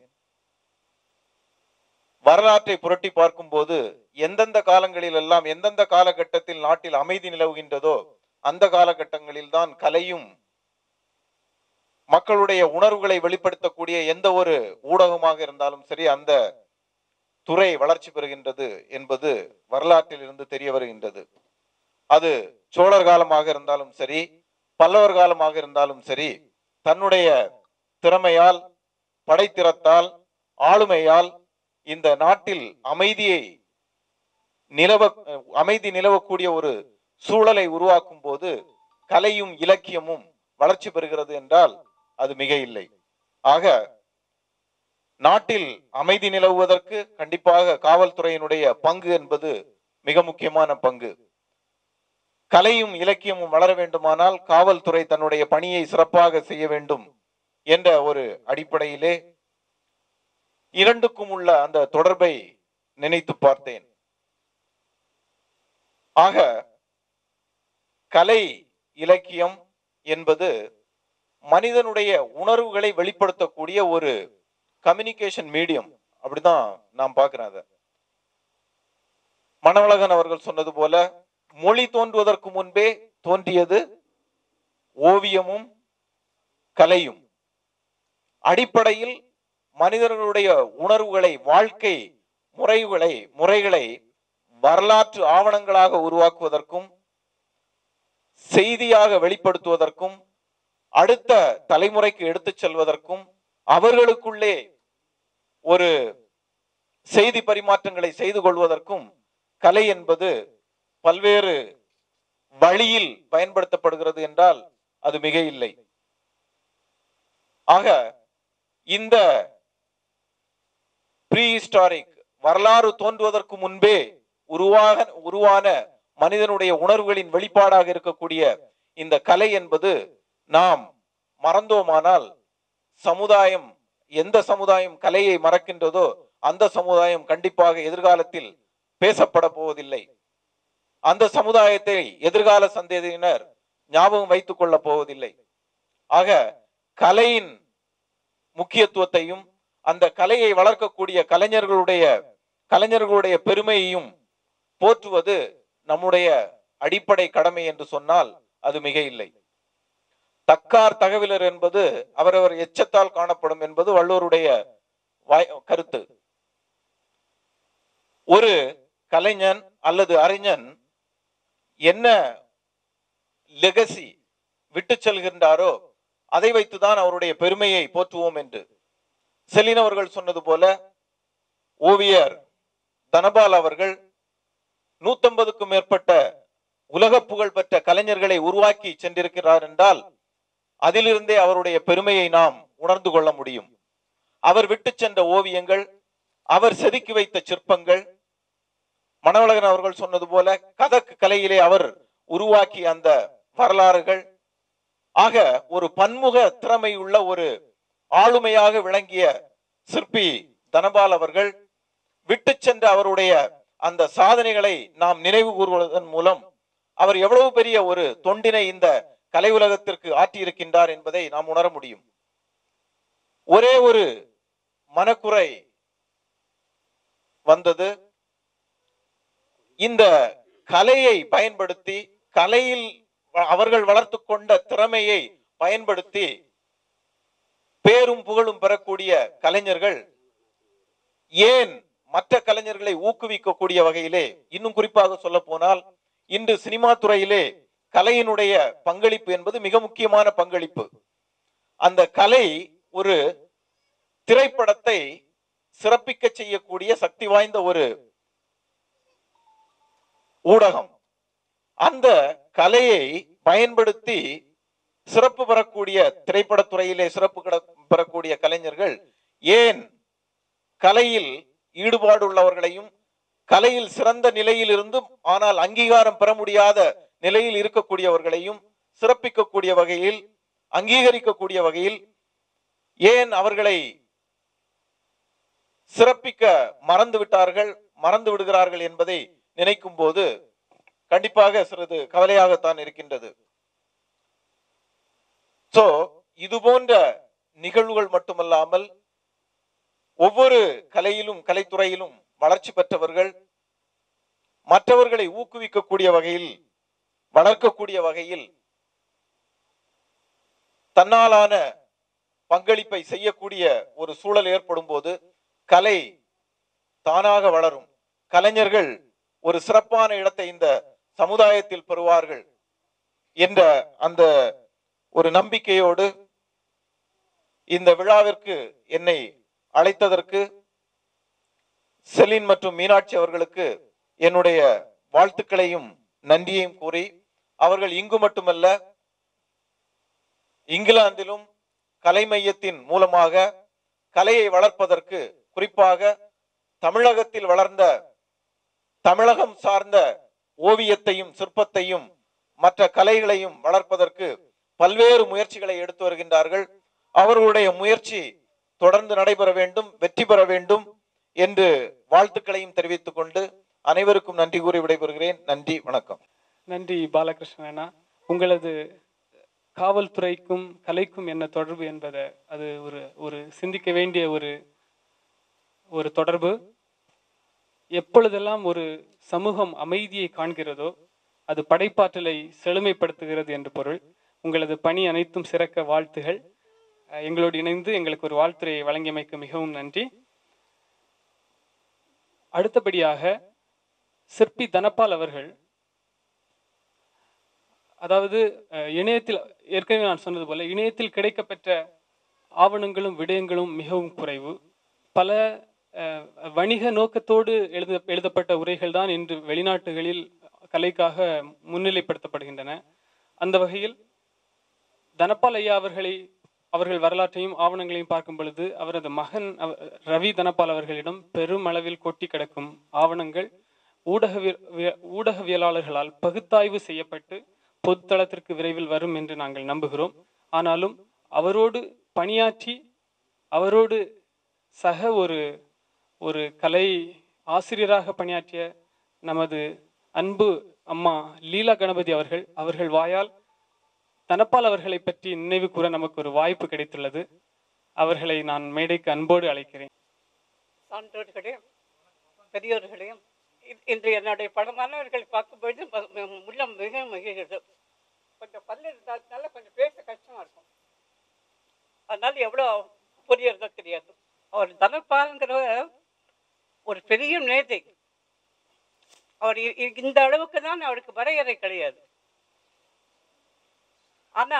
வரலாற்றை புரட்டி பார்க்கும்போது எந்தெந்த காலங்களில் எல்லாம் எந்தெந்த காலகட்டத்தில் நாட்டில் அமைதி நிலவுகின்றதோ அந்த காலகட்டங்களில் தான் கலையும் மக்களுடைய உணர்வுகளை வெளிப்படுத்தக்கூடிய எந்த ஒரு ஊடகமாக இருந்தாலும் சரி அந்த துறை வளர்ச்சி பெறுகின்றது என்பது வரலாற்றில் இருந்து தெரிய வருகின்றது அது சோழர் காலமாக இருந்தாலும் சரி பல்லவர் காலமாக இருந்தாலும் சரி தன்னுடைய திறமையால் படைத்திறத்தால் ஆளுமையால் இந்த நாட்டில் அமைதியை நிலவ அமைதி நிலவக்கூடிய ஒரு சூழலை உருவாக்கும் போது கலையும் இலக்கியமும் வளர்ச்சி பெறுகிறது என்றால் அது மிக இல்லை ஆக நாட்டில் அமைதி நிலவுவதற்கு கண்டிப்பாக காவல்துறையினுடைய பங்கு என்பது மிக முக்கியமான பங்கு கலையும் இலக்கியமும் வளர வேண்டுமானால் காவல்துறை தன்னுடைய பணியை சிறப்பாக செய்ய வேண்டும் என்ற ஒரு அடிப்படையிலே இரண்டுக்கும் உள்ள அந்த தொடர்பை நினைத்து பார்த்தேன் ஆக கலை இலக்கியம் என்பது மனிதனுடைய உணர்வுகளை வெளிப்படுத்தக்கூடிய ஒரு கம்யூனிகேஷன் மீடியம் அப்படிதான் நான் பார்க்கிறேன் அதை மணவழகன் அவர்கள் சொன்னது போல மொழி தோன்றுவதற்கு முன்பே தோன்றியது ஓவியமும் கலையும் அடிப்படையில் மனிதர்களுடைய உணர்வுகளை வாழ்க்கை முறைகளை முறைகளை வரலாற்று ஆவணங்களாக உருவாக்குவதற்கும் செய்தியாக வெளிப்படுத்துவதற்கும் அடுத்த தலைமுறைக்கு எடுத்துச் செல்வதற்கும் அவர்களுக்குள்ளே ஒரு செய்தி பரிமாற்றங்களை செய்து கொள்வதற்கும் கலை என்பது பல்வேறு வழியில் பயன்படுத்தப்படுகிறது என்றால் அது மிக இல்லை ஆக இந்த ப்ரீ ஹிஸ்டாரிக் வரலாறு தோன்றுவதற்கு முன்பே உருவாக உருவான மனிதனுடைய உணர்வுகளின் வெளிப்பாடாக இருக்கக்கூடிய இந்த கலை என்பது நாம் மறந்தோமானால் சமுதாயம் எந்த சமுதாயம் கலையை மறக்கின்றதோ அந்த சமுதாயம் கண்டிப்பாக எதிர்காலத்தில் பேசப்பட போவதில்லை அந்த சமுதாயத்தை எதிர்கால சந்ததியினர் ஞாபகம் வைத்துக் கொள்ளப் போவதில்லை ஆக கலையின் முக்கியத்துவத்தையும் அந்த கலையை வளர்க்கக்கூடிய கலைஞர்களுடைய கலைஞர்களுடைய பெருமையையும் போற்றுவது நம்முடைய அடிப்படை கடமை என்று சொன்னால் அது மிக இல்லை தக்கார் தகவலர் என்பது அவரவர் எச்சத்தால் காணப்படும் என்பது வள்ளுவருடைய வாய்- கருத்து ஒரு கலைஞன் அல்லது அறிஞன் என்ன லெகசி விட்டு செல்கின்றாரோ அதை வைத்துதான் அவருடைய பெருமையை போற்றுவோம் என்று செலின் அவர்கள் சொன்னது போல ஓவியர் தனபால் அவர்கள் நூத்தம்பதுக்கும் மேற்பட்ட உலக புகழ் பெற்ற கலைஞர்களை உருவாக்கி சென்றிருக்கிறார் என்றால் அதிலிருந்தே அவருடைய பெருமையை நாம் உணர்ந்து கொள்ள முடியும் அவர் விட்டு சென்ற ஓவியங்கள் அவர் செதுக்கி வைத்த சிற்பங்கள் மணவழகன் அவர்கள் சொன்னது போல கதக் கலையிலே அவர் உருவாக்கிய அந்த வரலாறுகள் ஆக ஒரு பன்முக திறமை உள்ள ஒரு ஆளுமையாக விளங்கிய சிற்பி தனபால் அவர்கள் விட்டு சென்ற அவருடைய அந்த சாதனைகளை நாம் நினைவு கூறுவதன் மூலம் அவர் எவ்வளவு பெரிய ஒரு தொண்டினை இந்த கலை உலகத்திற்கு ஆற்றியிருக்கின்றார் என்பதை நாம் உணர முடியும் ஒரே ஒரு மனக்குறை வந்தது இந்த கலையை பயன்படுத்தி கலையில் அவர்கள் வளர்த்து கொண்ட திறமையை பயன்படுத்தி பேரும் புகழும் பெறக்கூடிய கலைஞர்கள் ஏன் மற்ற கலைஞர்களை ஊக்குவிக்கக்கூடிய வகையிலே இன்னும் குறிப்பாக சொல்ல போனால் இன்று சினிமா துறையிலே கலையினுடைய பங்களிப்பு என்பது மிக முக்கியமான பங்களிப்பு அந்த கலை ஒரு திரைப்படத்தை சிறப்பிக்க செய்யக்கூடிய சக்தி வாய்ந்த ஒரு ஊடகம் அந்த கலையை பயன்படுத்தி சிறப்பு பெறக்கூடிய திரைப்படத்துறையிலே சிறப்பு கிட- பெறக்கூடிய கலைஞர்கள் ஏன் கலையில் ஈடுபாடு உள்ளவர்களையும் கலையில் சிறந்த நிலையில் இருந்தும் ஆனால் அங்கீகாரம் பெற முடியாத நிலையில் இருக்கக்கூடியவர்களையும் சிறப்பிக்கக்கூடிய வகையில் அங்கீகரிக்கக்கூடிய வகையில் ஏன் அவர்களை சிறப்பிக்க மறந்து விட்டார்கள் மறந்து விடுகிறார்கள் என்பதை நினைக்கும் போது கண்டிப்பாக சிறிது கவலையாகத்தான் இருக்கின்றது சோ இது போன்ற நிகழ்வுகள் மட்டுமல்லாமல் ஒவ்வொரு கலையிலும் கலைத்துறையிலும் வளர்ச்சி பெற்றவர்கள் மற்றவர்களை ஊக்குவிக்கக்கூடிய வகையில் வளர்க்கக்கூடிய வகையில் தன்னாலான பங்களிப்பை செய்யக்கூடிய ஒரு சூழல் ஏற்படும் போது கலை தானாக வளரும் கலைஞர்கள் ஒரு சிறப்பான இடத்தை இந்த சமுதாயத்தில் பெறுவார்கள் என்ற அந்த ஒரு நம்பிக்கையோடு இந்த விழாவிற்கு என்னை அழைத்ததற்கு செலின் மற்றும் மீனாட்சி அவர்களுக்கு என்னுடைய வாழ்த்துக்களையும் நன்றியையும் கூறி அவர்கள் இங்கு மட்டுமல்ல இங்கிலாந்திலும் கலை மையத்தின் மூலமாக கலையை வளர்ப்பதற்கு குறிப்பாக தமிழகத்தில் வளர்ந்த தமிழகம் சார்ந்த ஓவியத்தையும் சிற்பத்தையும் மற்ற கலைகளையும் வளர்ப்பதற்கு பல்வேறு முயற்சிகளை எடுத்து வருகின்றார்கள் அவர்களுடைய முயற்சி தொடர்ந்து நடைபெற வேண்டும் வெற்றி பெற வேண்டும் என்று வாழ்த்துக்களையும் தெரிவித்துக் கொண்டு அனைவருக்கும் நன்றி கூறி விடைபெறுகிறேன் நன்றி வணக்கம் நன்றி பாலகிருஷ்ணன் அண்ணா உங்களது காவல்துறைக்கும் கலைக்கும் என்ன தொடர்பு என்பதை அது ஒரு ஒரு சிந்திக்க வேண்டிய ஒரு ஒரு தொடர்பு எப்பொழுதெல்லாம் ஒரு சமூகம் அமைதியை காண்கிறதோ அது படைப்பாற்றலை செழுமைப்படுத்துகிறது என்று பொருள் உங்களது பணி அனைத்தும் சிறக்க வாழ்த்துகள் அஹ் எங்களோடு இணைந்து எங்களுக்கு ஒரு வாழ்த்துறையை வழங்கியமைக்கு மிகவும் நன்றி அடுத்தபடியாக சிற்பி தனபால் அவர்கள் அதாவது அஹ், இணையத்தில் ஏற்கனவே நான் சொன்னது போல இணையத்தில் கிடைக்கப்பெற்ற ஆவணங்களும் விடயங்களும் மிகவும் குறைவு பல அஹ், வணிக நோக்கத்தோடு எழுத எழுதப்பட்ட உரைகள் தான் இன்று வெளிநாட்டுகளில் கலைக்காக முன்னிலைப்படுத்தப்படுகின்றன அந்த வகையில் தனபால் ஐயா அவர்களை அவர்கள் வரலாற்றையும் ஆவணங்களையும் பார்க்கும் பொழுது அவரது மகன் அவ- ரவி தனபால் அவர்களிடம் பெரும் அளவில் கொட்டி கிடக்கும் ஆவணங்கள் ஊடகவி வி- ஊடகவியலாளர்களால் பகுத்தாய்வு செய்யப்பட்டு பொதுத்தளத்திற்கு விரைவில் வரும் என்று நாங்கள் நம்புகிறோம் ஆனாலும் அவரோடு பணியாற்றி அவரோடு சக ஒரு ஒரு கலை ஆசிரியராக பணியாற்றிய நமது அன்பு அம்மா லீலா கணபதி அவர்கள் அவர்கள் வாயால் தனபால் அவர்களை பற்றி நினைவு கூற நமக்கு ஒரு வாய்ப்பு கிடைத்துள்ளது அவர்களை நான் மேடைக்கு அன்போடு அழைக்கிறேன் சான்றோர்களே பெரியோர்களே இ- இன்று என்னுடைய படமானவர்களை பார்க்கும்பொழுது ம- ம- உள்ளம் மிக மகிழ்கிறது கொஞ்சம் பல்லு இருந்தாலும் கொஞ்சம் பேச கஷ்டமா இருக்கும் அதனால எவ்வளோ புரியறதோ தெரியாது அவர் தனப்பாருங்கிற ஒரு பெரிய மேதை அவர் இ- இ- இந்த அளவுக்கு தான் அவருக்கு வரையறை கிடையாது ஆனா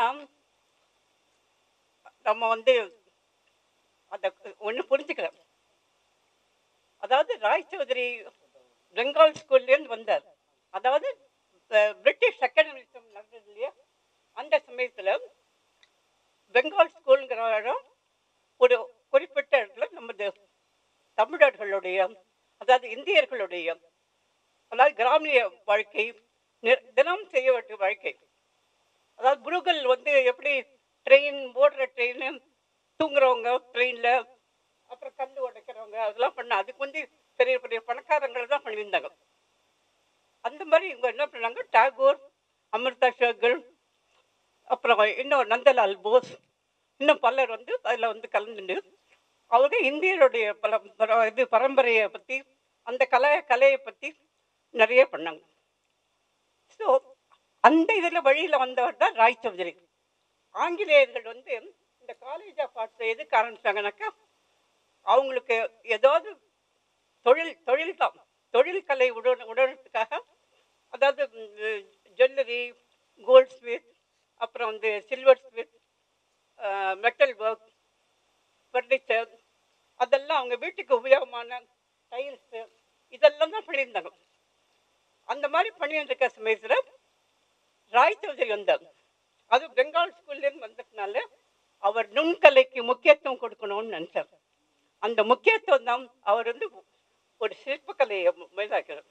நம்ம வந்து அதை ஒன்று புரிஞ்சுக்கலாம் அதாவது ராய் சௌதரி பெங்கால் ஸ்கூல்லேருந்து வந்தார் அதாவது அஹ், பிரிட்டிஷ் அகாடமிசம் நடந்தது இல்லையா அந்த சமயத்தில் பெங்கால் ஸ்கூலுங்கிற இடம் ஒரு குறிப்பிட்ட இடத்துல நமது தமிழர்களுடைய அதாவது இந்தியர்களுடைய அதாவது கிராமிய வாழ்க்கை நி- தினம் செய்ய வேண்டிய வாழ்க்கை அதாவது குருகள் வந்து எப்படி ட்ரெயின் ஓடுற ட்ரெயின் தூங்குறவங்க ட்ரெயினில் அப்புறம் கல் உடைக்கிறவங்க அதெல்லாம் பண்ண அதுக்கு வந்து பெரிய பெரிய பணக்காரங்கள் தான் பண்ணியிருந்தாங்க அந்த மாதிரி இவங்க என்ன பண்ணாங்க டாகூர் அமிர்தா ஷேகல் அப்புறம் இன்னும் நந்தலால் போஸ் இன்னும் பலர் வந்து அதில் வந்து கலந்துட்டு அவங்க இந்தியருடைய பல பர- இது பரம்பரையை பற்றி அந்த கலை கலையை பற்றி நிறைய பண்ணாங்க ஸோ அந்த இதில் வழியில் வந்தவர் தான் ராய் சௌதரி ஆங்கிலேயர்கள் வந்து இந்த காலேஜ் ஆஃப் ஆர்ட்ஸ் எதுக்கு ஆரம்பிச்சாங்கனாக்கா அவங்களுக்கு ஏதாவது தொழில் தொழில் தான் தொழில் கலை உட உடனத்துக்காக அதாவது ஜுவல்லரி கோல்ட் ஸ்மித் அப்புறம் வந்து silver smith metal work furniture அதெல்லாம் அவங்க வீட்டுக்கு உபயோகமான டைல்ஸு இதெல்லாம் தான் பண்ணியிருந்தாங்க அந்த மாதிரி பண்ணிட்டு இருக்க சமயத்தில் ராய் சௌதரி வந்தார் அது பெங்கால் ஸ்கூல்லேருந்து வந்ததுனால அவர் நுண்கலைக்கு முக்கியத்துவம் கொடுக்கணும்னு நினைச்சார் அந்த முக்கியத்துவம் தான் அவர் வந்து ஒரு சிற்பக்கலையை மேலாக்கிறார்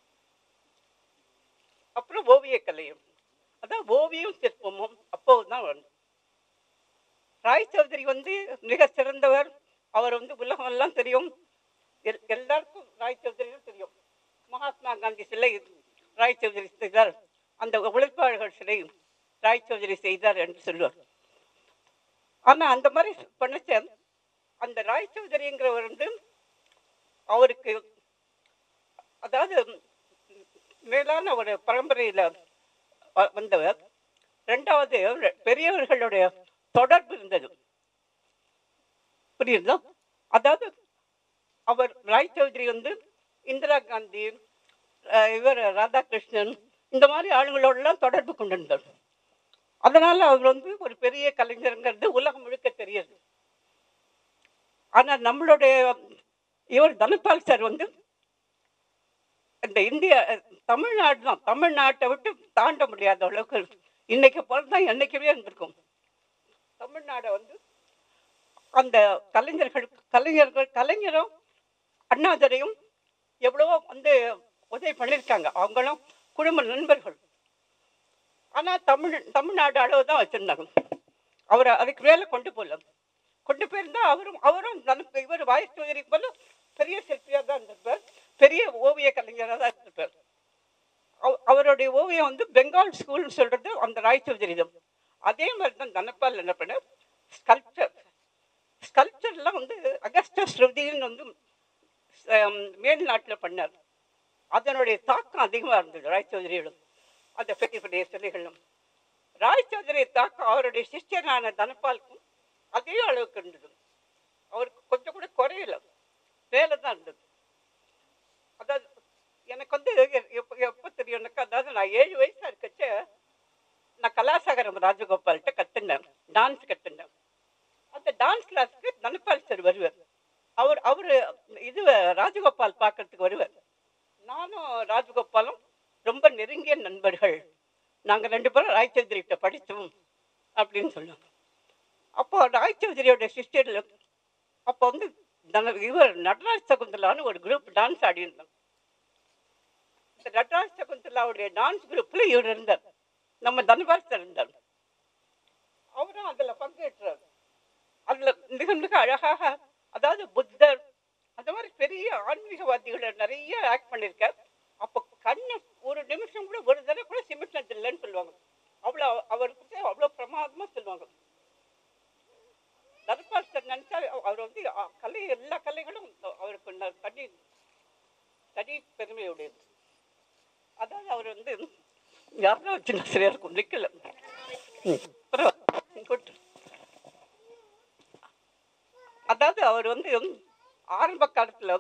அப்புறம் ஓவியக்கலையும் அதான் ஓவியம் சிற்பமும் அப்போது தான் வரும் ராய் சௌதரி வந்து மிக சிறந்தவர் அவர் வந்து உலகமெல்லாம் தெரியும் எல்- எல்லாருக்கும் ராய் சௌதரியும் தெரியும் மகாத்மா காந்தி சிலை ராய் சௌதரி செய்தார் அந்த உழைப்பாளர்கள் சிலை ராய் சௌதரி செய்தார் என்று சொல்லுவார் ஆனா அந்த மாதிரி பண்ணச்ச அந்த ராய் சௌதரிங்கிறவர் வந்து அவருக்கு அதாவது மேலான ஒரு பரம்பரையில் வ- வந்தவர் ரெண்டாவது பெரியவர்களுடைய தொடர்பு இருந்தது புரியுதா அதாவது அவர் ராய் சௌத்ரி வந்து இந்திரா காந்தி அஹ் இவர் ராதாகிருஷ்ணன் இந்த மாதிரி ஆளுங்களோடலாம் தொடர்பு கொண்டிருந்தார் அதனால அவர் வந்து ஒரு பெரிய கலைஞருங்கிறது உலகம் முழுக்க தெரியுது ஆனா நம்மளுடைய இவர் தனபால் சார் வந்து இந்த இந்திய தமிழ்நாடு தான் தமிழ்நாட்டை விட்டு தாண்ட முடியாத அளவுக்கு இன்னைக்கு பிறந்தா என்னைக்குமே இருந்திருக்கும் தமிழ்நாடை வந்து அந்த கலைஞர்கள் கலைஞர்கள் கலைஞரும் அண்ணாதுரையும் எவ்வளவோ வந்து உதவி பண்ணியிருக்காங்க அவங்களும் குடும்ப நண்பர்கள் ஆனால் தமிழ் தமிழ்நாடு அளவு தான் வச்சுருந்தாங்க அவரை அதுக்கு மேலே கொண்டு போகல கொண்டு போயிருந்தா அவரும் அவரும் தனக்கு இவர் வாய்ஸ் சௌதரி போல பெரிய சிற்பியாக தான் இருந்திருப்பார் பெரிய ஓவிய கலைஞராக தான் இருந்திருப்பார் அவ- அவருடைய ஓவியம் வந்து பெங்கால் ஸ்கூல்னு சொல்றது அந்த ராய் சௌதரி தான் அதே மாதிரி தான் தனப்பால் என்ன பண்ண ஸ்கல்ப்சர் ஸ்கல்ப்சர்லாம் வந்து அகஸ்டஸ் ருதின்னு வந்து மேல்நாட்டில் பண்ணார் அதனுடைய தாக்கம் அதிகமாக இருந்தது ராய் சௌதரியோட அந்த பெரிய பெரிய சிலைகளும் ராய் சௌதரி தாக்கம் அவருடைய சிஷ்யனான தனபாலுக்கும் அதே அளவுக்கு இருந்தது அவருக்கு கொஞ்சம் கூட குறையல வேலை தான் இருந்தது அதாவது எனக்கு வந்து எப்போ எப்போ தெரியும்னாக்கா அதாவது நான் ஏழு வயசா இருக்கச்ச நான் கலாசாகரம் ராஜகோபால்கிட்ட கற்றுனேன் டான்ஸ் கற்றுனேன் அந்த டான்ஸ் கிளாஸ்க்கு தனபால் சார் வருவார் அவர் அவர் இது ராஜகோபால் பார்க்கறதுக்கு வருவார் நானும் ராஜகோபாலும் ரொம்ப நெருங்கிய நண்பர்கள் நாங்கள் ரெண்டு பேரும் ராய்ச்சந்திரிகிட்ட படித்தோம் அப்படின்னு சொன்னாங்க அப்போ ராய்ச்சந்திரியோட சிஸ்டரில் அப்போ வந்து தன இவர் நடராஜ் சகுந்தலான்னு ஒரு குரூப் டான்ஸ் ஆடியிருந்தோம் இந்த நடராஜ் சகுந்தலாவுடைய டான்ஸ் குரூப்பில் இவர் இருந்தார் நம்ம தனபால் சார் இருந்தார் அவரும் அதில் பங்கேற்றார் அதில் மிக மிக அழகாக அதாவது புத்தர் அந்த மாதிரி பெரிய ஆன்மீகவாதிகளை நிறைய ஆக்ட் பண்ணியிருக்கார் அப்போ கண்ணை ஒரு நிமிஷம் கூட ஒரு தடவை கூட சிமிட்னது இல்லைன்னு சொல்லுவாங்க அவ்வளோ அவருக்கு அவ்வளோ பிரமாதமாக சொல்லுவாங்க தர்பார் சார் நினச்சா அவர் வந்து அ, கலை எல்லா கலைகளும் அவருக்கு ந- தனி தனி பெருமையுடையது அதாவது அவர் வந்து யாருன்னா வச்சு சரியா இருக்கும் நிக்கல ம், பரவாயில்ல. good. அதாவது அவர் வந்து ஆரம்ப காலத்துல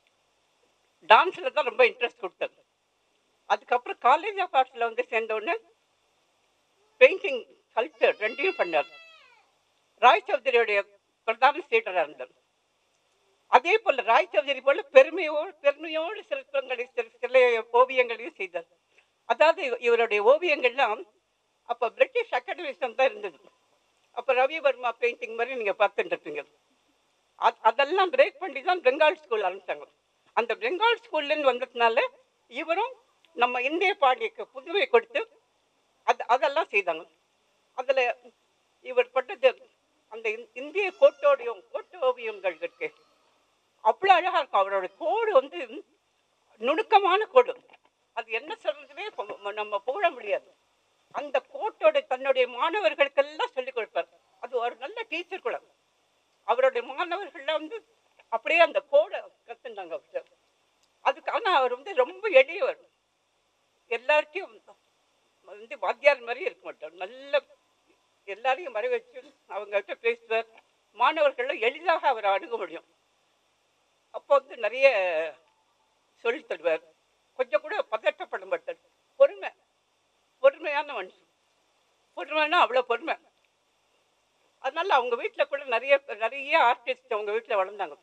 டான்ஸ்ல தான் ரொம்ப இன்ட்ரெஸ்ட் கொடுத்தாரு அதுக்கப்புறம் காலேஜ் ஆஃப் ஆர்ட்ஸ்ல வந்து சேர்ந்த உடனே பெயிண்டிங் கல்ச்சர் ரெண்டையும் பண்ணார் ராய் சௌதரியுடைய பிரதான சீடராக இருந்தார் அதே போல ராய் சௌதரி போல பெருமையோடு பெருமையோடு சிற்பங்களை சில சில ஓவியங்களையும் செய்தார் அதாவது இவ- இவருடைய ஓவியங்கள்லாம் அப்போ பிரிட்டிஷ் அகாடமிசம் தான் இருந்தது அப்போ ரவிவர்மா பெயிண்டிங் மாதிரி நீங்கள் பார்த்துட்டு இருப்பீங்க அது அதெல்லாம் பிரேக் பண்ணி தான் பெங்கால் ஸ்கூல் ஆரம்பித்தாங்க அந்த பெங்கால் ஸ்கூல்லேருந்து வந்ததுனால இவரும் நம்ம இந்திய பாண்டியக்கு புதுமை கொடுத்து அது அதெல்லாம் செய்தாங்க அதில் இவர் பட்டது அந்த இந்- இந்திய கோட்டோடியம் கோட்டு ஓவியங்கள் இருக்கு அவ்வளோ அழகாக இருக்கும் அவரோட கோடு வந்து நுணுக்கமான கோடு அது என்ன சொல்றதுமே இப்ப நம்ம புகழ முடியாது அந்த கோட்டோட தன்னுடைய மாணவர்களுக்கெல்லாம் சொல்லிக் கொடுப்பார் அது ஒரு நல்ல டீச்சர் கூட அவருடைய மாணவர்கள்லாம் வந்து அப்படியே அந்த கோடை கத்துனாங்க அவர்கிட்ட அதுக்கு ஆனா அவர் வந்து ரொம்ப எளியவர் எல்லார்ட்டையும் வந்து வாத்தியார் மாதிரி இருக்க மாட்டார் நல்ல எல்லாரையும் மறை வச்சு அவங்ககிட்ட பேசுவார் மாணவர்களை எளிதாக அவர் அணுக முடியும் அப்போ வந்து நிறைய சொல்லித் தருவார் கொஞ்சம் கூட பதட்டப்பட மாட்டார் பொறுமை பொறுமையான மனுஷன் பொறுமைன்னா அவ்வளோ பொறுமை அதனால அவங்க வீட்டில் கூட நிறைய நிறைய ஆர்டிஸ்ட் அவங்க வீட்டில் வளர்ந்தாங்க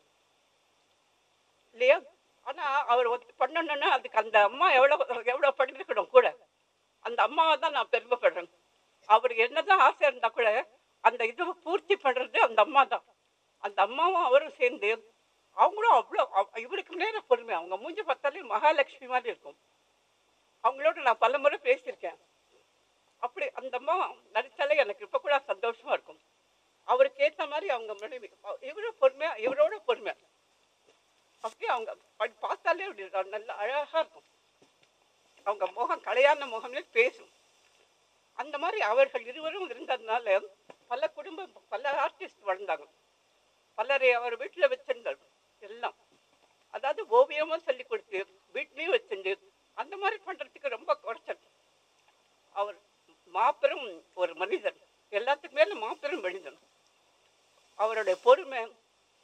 இல்லையா ஆனால் அவர் ஒத்து பண்ணணும்னா அதுக்கு அந்த அம்மா எவ்வளோ எவ்வளோ பண்ணிருக்கணும் கூட அந்த அம்மாவை தான் நான் பெருமைப்படுறேன் அவர் என்னதான் ஆசை இருந்தா கூட அந்த இதுவை பூர்த்தி பண்ணுறது அந்த அம்மா தான் அந்த அம்மாவும் அவரும் சேர்ந்து அவங்களும் அவ்வளோ அவ- இவருக்கு நேர பொறுமை அவங்க மூஞ்சி பார்த்தாலே மகாலட்சுமி மாதிரி இருக்கும் அவங்களோட நான் பல முறை பேசியிருக்கேன் அப்படி அந்த அம்மா நடித்தாலே எனக்கு இப்போ கூட சந்தோஷமா இருக்கும் அவருக்கு ஏற்ற மாதிரி அவங்க மனைவி இவரும் பொறுமையா இவரோட பொறுமை அப்படியே அவங்க படி- பார்த்தாலே அப்படி நல்ல அழகா இருக்கும் அவங்க முகம் கலையான முகம்லே பேசும் அந்த மாதிரி அவர்கள் இருவரும் இருந்ததுனால பல குடும்பம் பல ஆர்டிஸ்ட் வளர்ந்தாங்க பலரை அவர் வீட்டில் வச்சிருந்தார் எல்லாம் அதாவது ஓவியமும் சொல்லி கொடுத்து வீட்லேயும் வச்சிருந்து அந்த மாதிரி பண்ணுறதுக்கு ரொம்ப குறைச்சல் அவர் மாபெரும் ஒரு மனிதன் எல்லாத்துக்கு மேல மாபெரும் மனிதன் அவருடைய பொறுமை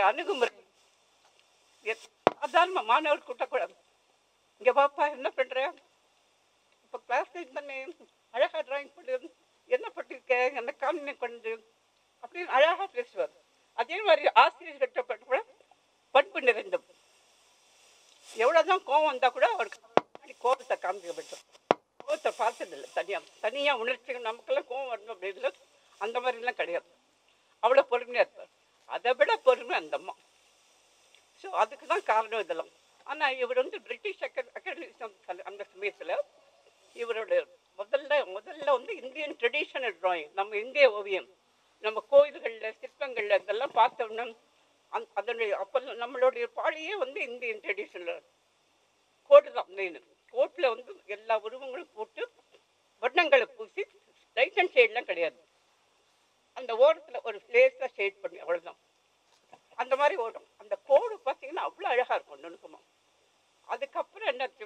அணுகுமுறை எத்- சாதாரண மாணவர் கூட்டக்கூடாது இங்க பாப்பா என்ன பண்ற இப்போ கிளாஸ் பண்ணி அழகா டிராயிங் பண்ணு என்ன பண்ணிருக்க என்ன காமினை கொண்டு அப்படின்னு அழகா பேசுவார் அதே மாதிரி ஆசிரியர்கிட்ட பட்டு கூட பண்பு நிறைந்தவர் எவ்வளவுதான் கோவம் வந்தா கூட அவருக்கு அப்படி கோபத்தை காமிக்க மாட்டோம் கோபத்தை பார்த்ததில்லை தனியா தனியா உணர்ச்சிகள் நமக்கெல்லாம் கோவம் வரணும் அப்படி இல்லை அந்த மாதிரிலாம் கிடையாது அவ்வளோ பொறுமையாக இருப்பார் அதை விட பொறுமை அந்த அம்மா ஸோ அதுக்கு தான் காரணம் இதெல்லாம் ஆனால் இவர் வந்து பிரிட்டிஷ் அக்கா அகாடமிசம் அந்த சமயத்தில் இவரோட முதல்ல முதல்ல வந்து இந்தியன் ட்ரெடிஷனல் drawing நம்ம இந்திய ஓவியம் நம்ம கோயில்களில் சிற்பங்களில் இதெல்லாம் பார்த்தோம்னா அந் அதனுடைய அப்போ நம்மளுடைய பாழியே வந்து இந்தியன் ட்ரெடிஷனல் கோடு தான் மெயின் கோட்டில் வந்து எல்லா உருவங்களும் போட்டு வண்ணங்களை பூசி லைட் அண்ட் ஷேட்லாம் கிடையாது அந்த ஓரத்தில் ஒரு லேஸாக ஷேட் பண்ணி அவ்வளோதான் அந்த மாதிரி ஓடும் அந்த கோடு பார்த்தீங்கன்னா அவ்வளோ அழகாக இருக்கும் நுணுக்கமாக அதுக்கப்புறம் என்னாச்சு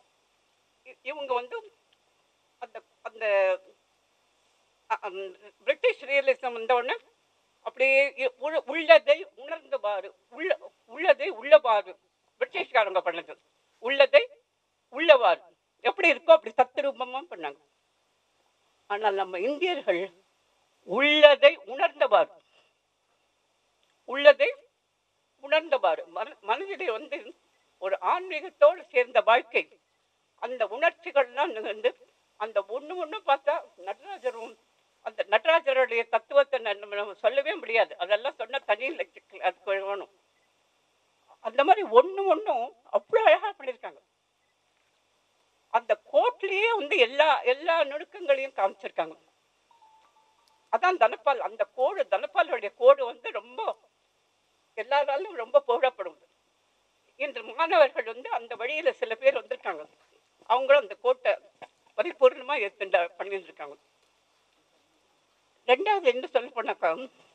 இ- இவங்க வந்து அந்த அந்த அ- அந்த பிரிட்டிஷ் ரியலிசம் வந்தவுடனே அப்படியே இ- உள்ள- உள்ளதை உணர்ந்தவாறு உள்ள உள்ளதை உள்ளவாறு பிரிட்டிஷ்காரங்க பண்ணது உள்ளதை உள்ளவாறு எப்படி இருக்கோ அப்படி தத்ரூபமாக பண்ணாங்க ஆனால் நம்ம இந்தியர்கள் உள்ளதை உணர்ந்தவாறு உள்ளதை உணர்ந்தவாறு மன மனதிலே வந்து ஒரு ஆன்மீகத்தோடு சேர்ந்த வாழ்க்கை அந்த உணர்ச்சிகள்லாம் வந்து அந்த ஒன்று ஒன்று பார்த்தா நடராஜரும் அந்த நடராஜருடைய தத்துவத்தை நம்ம நம்ம சொல்லவே முடியாது அதெல்லாம் சொன்ன தனி லட்ச- அதுக்கு வேணும் அந்த மாதிரி ஒன்று ஒன்றும் அவ்வளோ அழகாக பண்ணியிருக்காங்க அந்த கோட்லேயே வந்து எல்லா எல்லா நுணுக்கங்களையும் காமிச்சிருக்காங்க அதான் தனப்பால் அந்த கோடு தனப்பாலுடைய கோடு வந்து ரொம்ப எல்லாராலும் ரொம்ப புகழப்படும் இன்று மாணவர்கள் வந்து அந்த வழியில சில பேர் வந்திருக்காங்க அவங்களும் அந்த கோட்டை பரிபூர்ணமா ஏற்கண்ட பண்ணிட்டு இருக்காங்க ரெண்டாவது என்ன சொல்ல போனாக்கா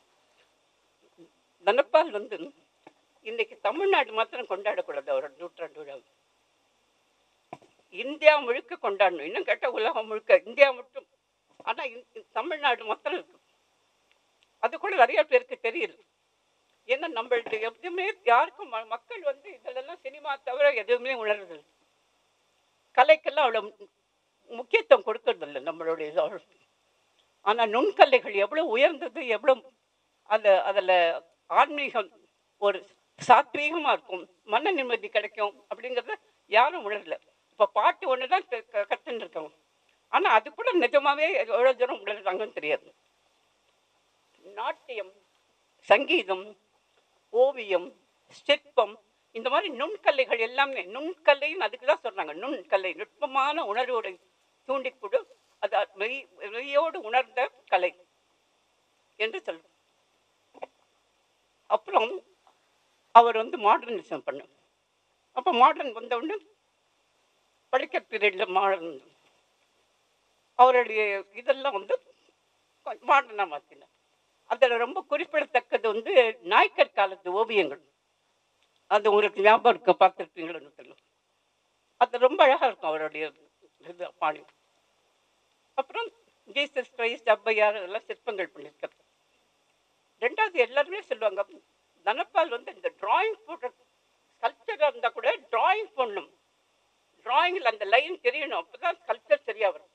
தனப்பால் வந்து இன்னைக்கு தமிழ்நாடு மாத்திரம் கொண்டாடக்கூடாது அவரோட நூற்றாண்டு விழா இந்தியா முழுக்க கொண்டாடணும் இன்னும் கேட்ட உலகம் முழுக்க இந்தியா மட்டும் ஆனா இந்த- இந்த தமிழ்நாடு மாத்திரம் இருக்கு அது கூட நிறைய பேருக்கு தெரியல ஏன்னா நம்மள்ட்ட எதுவுமே யாருக்கும் ம- மக்கள் வந்து இதெல்லாம் சினிமா தவிர எதுவுமே உணர்றது கலைக்கெல்லாம் அவ்வளோ மு- முக்கியத்துவம் கொடுக்கறதில்ல நம்மளுடைய இது அவ்வளவு. ஆனா நுண்கலைகள் எவ்வளவு உயர்ந்தது எவ்வளவு அது அதுல ஆன்மீகம் ஒரு சாத்வீகமா இருக்கும் மன நிம்மதி கிடைக்கும் அப்படிங்கறத யாரும் உணரல இப்ப பாட்டு ஒண்ணுதான் க- க- கத்துன்னு இருக்காங்க ஆனா அது கூட நிஜமாவே எவ்வளவு தூரம் உணர்றாங்கன்னு தெரியாது நாட்டியம் சங்கீதம் ஓவியம் சிற்பம் இந்த மாதிரி நுண்கலைகள் எல்லாமே நுண்கலைன்னு அதுக்கு தான் சொல்றாங்க நுண்கலை நுட்பமான உணர்வோடு தூண்டிக்கூடு அது மெய் மெய்யோடு உணர்ந்த கலை என்று சொல்றோம் அப்புறம் அவர் வந்து மாடர்னிசம் பண்ண அப்போ மாடர்ன் வந்த உடனே படிக்க பீரியடில் மாடர்ன் அவருடைய இதெல்லாம் வந்து மாடர்னாக மாற்றினார் அதில் ரொம்ப குறிப்பிடத்தக்கது வந்து நாய்க்கர் காலத்து ஓவியங்கள் அது உங்களுக்கு ஞாபகம் இருக்க பார்த்துருப்பீங்களோன்னு தெரியல அது ரொம்ப அழகாக இருக்கும் அவருடைய இது பாணி அப்புறம் ஜீசஸ் கிரைஸ்ட் ஔவையார் இதெல்லாம் சிற்பங்கள் பண்ணியிருக்காரு ரெண்டாவது எல்லாருமே சொல்லுவாங்க தனப்பால் வந்து இந்த டிராயிங் போடுற ஸ்கல்ப்சராக இருந்தால் கூட டிராயிங் பண்ணணும் டிராயிங்கில் அந்த லைன் தெரியணும் அப்போ தான் ஸ்கல்ப்சர் சரியாக வரும்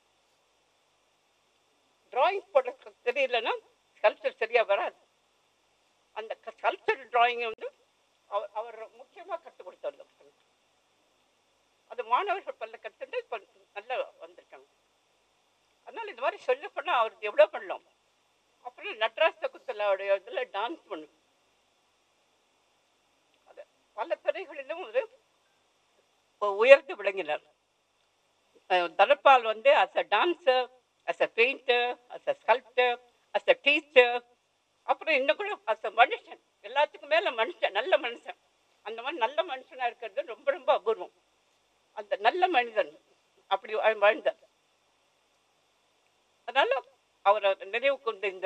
டிராயிங் போட தெரியலன்னா ஸ்கல்ப்சர் சரியாக வராது அந்த ஸ்கல்ப்சர் டிராயிங்கை வந்து அவர் அவர் முக்கியமாக கற்றுக் கொடுத்தார் மக்களுக்கு. அது மாணவர்கள் பல்ல கற்றுட்டு இப்போ நல்லா வந்திருக்காங்க அதனால இந்த மாதிரி சொல்ல போனால் அவர் எவ்வளோ பண்ணலாம் அப்புறம் நட்ராஜ குத்தலாவுடைய இதில் டான்ஸ் பண்ணும் அது பல துறைகளிலும் ஒரு உ- உயர்ந்து விளங்கினார் அஹ் தனபால் வந்து as a dancer as a painter as a sculptor as a teacher அப்புறம் இன்னும் கூட அஸ் அ மனுஷன் எல்லாத்துக்கும் மேல மனுஷன் நல்ல மனுஷன் அந்த மாதிரி நல்ல மனுஷனா இருக்கிறது ரொம்ப ரொம்ப அபூர்வம் அந்த நல்ல மனிதன் அப்படி வாழ்- வாழ்ந்தார் அதனால அவரை நினைவு கொண்டு இந்த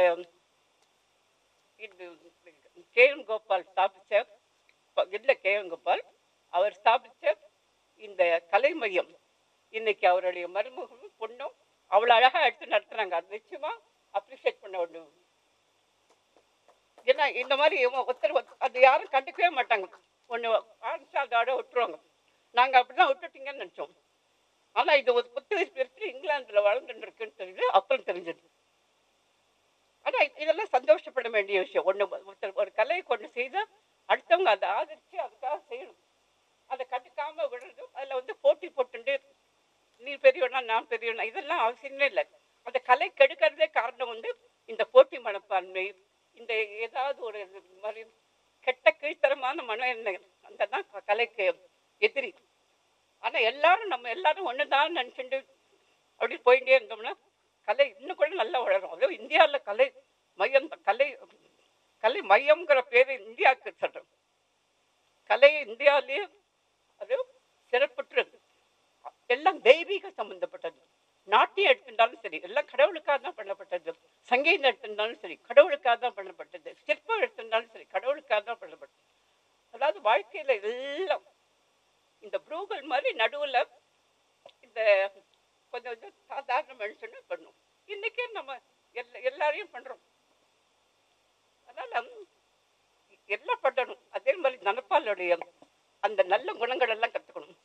இது கே எம் கோபால் ஸ்தாபிச்ச இல்லை கே எம் கோபால் அவர் ஸ்தாபிச்ச இந்த கலை மையம் இன்னைக்கு அவருடைய மருமகளும் பொண்ணும் அவ்வளோ அழகா எடுத்து நடத்துறாங்க அது நிச்சயமா அப்ரிஷியேட் பண்ண வேண்டும் ஏன்னா இந்த மாதிரி இவன் ஒருத்தர் ஒருத்தர் அது யாரும் கண்டுக்கவே மாட்டாங்க ஒன்று ஆரம்பிச்சா அதோட விட்டுருவாங்க நாங்கள் அப்படிதான் விட்டுட்டீங்கன்னு நினச்சோம் ஆனால் இது ஒரு புத்து வயசு இங்கிலாந்தில் வளர்ந்துட்டு இருக்குன்னு தெரியுது அப்புறம் தெரிஞ்சது ஆனால் இதெல்லாம் சந்தோஷப்பட வேண்டிய விஷயம் ஒன்று ஒருத்தர் ஒரு கலையை கொண்டு செய்தால் அடுத்தவங்க அதை ஆதரித்து அதுக்காக செய்யணும் அதை கண்டுக்காம விடுறது அதில் வந்து போட்டி போட்டுண்டு நீ பெரியவனா நான் பெரியவனா இதெல்லாம் அவசியமே இல்லை அந்த கலை கெடுக்கிறதே காரணம் வந்து இந்த போட்டி மனப்பான்மை இந்த ஏதாவது ஒரு இது மாதிரி கெட்ட கீழ்த்தரமான மன எண்ணம் அந்த தான் கலைக்கு எதிரி ஆனா எல்லாரும் நம்ம எல்லாரும் ஒண்ணுதான் நினைச்சுட்டு அப்படி போயிட்டே இருந்தோம்னா கலை இன்னும் கூட நல்லா வளரும் அதுவும் இந்தியாவில் கலை மையம் கலை கலை மையம்ங்கிற பேரு இந்தியாவுக்கு சொல்றோம் கலை இந்தியாவிலேயே அது சிறப்புற்றது எல்லாம் தெய்வீக சம்பந்தப்பட்டது நாட்டியம் எடுத்திருந்தாலும் சரி எல்லாம் கடவுளுக்காக தான் பண்ணப்பட்டது சங்கீதம் எடுத்திருந்தாலும் சரி கடவுளுக்காக தான் பண்ணப்பட்டது சிற்பம் எடுத்திருந்தாலும் சரி கடவுளுக்காக தான் பண்ணப்பட்டது அதாவது வாழ்க்கையில எல்லாம் இந்த ப்ரூகல் மாதிரி நடுவுல இந்த கொஞ்சம் கொஞ்சம் சாதாரண மனுஷன்னு பண்ணும் இன்னைக்கே நம்ம எல்லா எல்லாரையும் பண்றோம் அதனால எல்லாம் பண்ணணும் அதே மாதிரி தனப்பாலுடைய அந்த நல்ல குணங்கள் எல்லாம் கத்துக்கணும்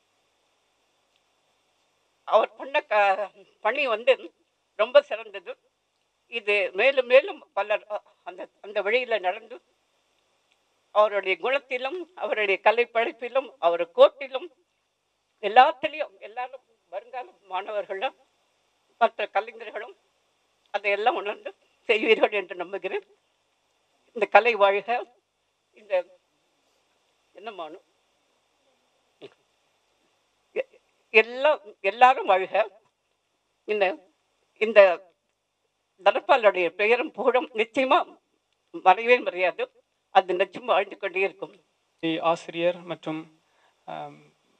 அவர் பண்ண க பணி வந்து ரொம்ப சிறந்தது இது மேலும் மேலும் பலர் அ, அந்த அந்த வழியில நடந்து அவருடைய குணத்திலும் அவருடைய கலை படைப்பிலும் அவர் கோட்டிலும் எல்லாத்திலையும் எல்லாரும் வருங்கால மாணவர்களும் மற்ற கலைஞர்களும் அதையெல்லாம் உணர்ந்து செய்வீர்கள் என்று நம்புகிறேன் இந்த கலை வாழ்க இந்த என்ன மானு எ- எல்லாம் எல்லாரும் வாழ்க இந்த இந்த தனப்பாலுடைய பெயரும் புகழும் நிச்சயமா மறையவே மறையாது அது நிச்சயம் வாழ்ந்து கொண்டே இருக்கும் ஆசிரியர் மற்றும் ஆம்,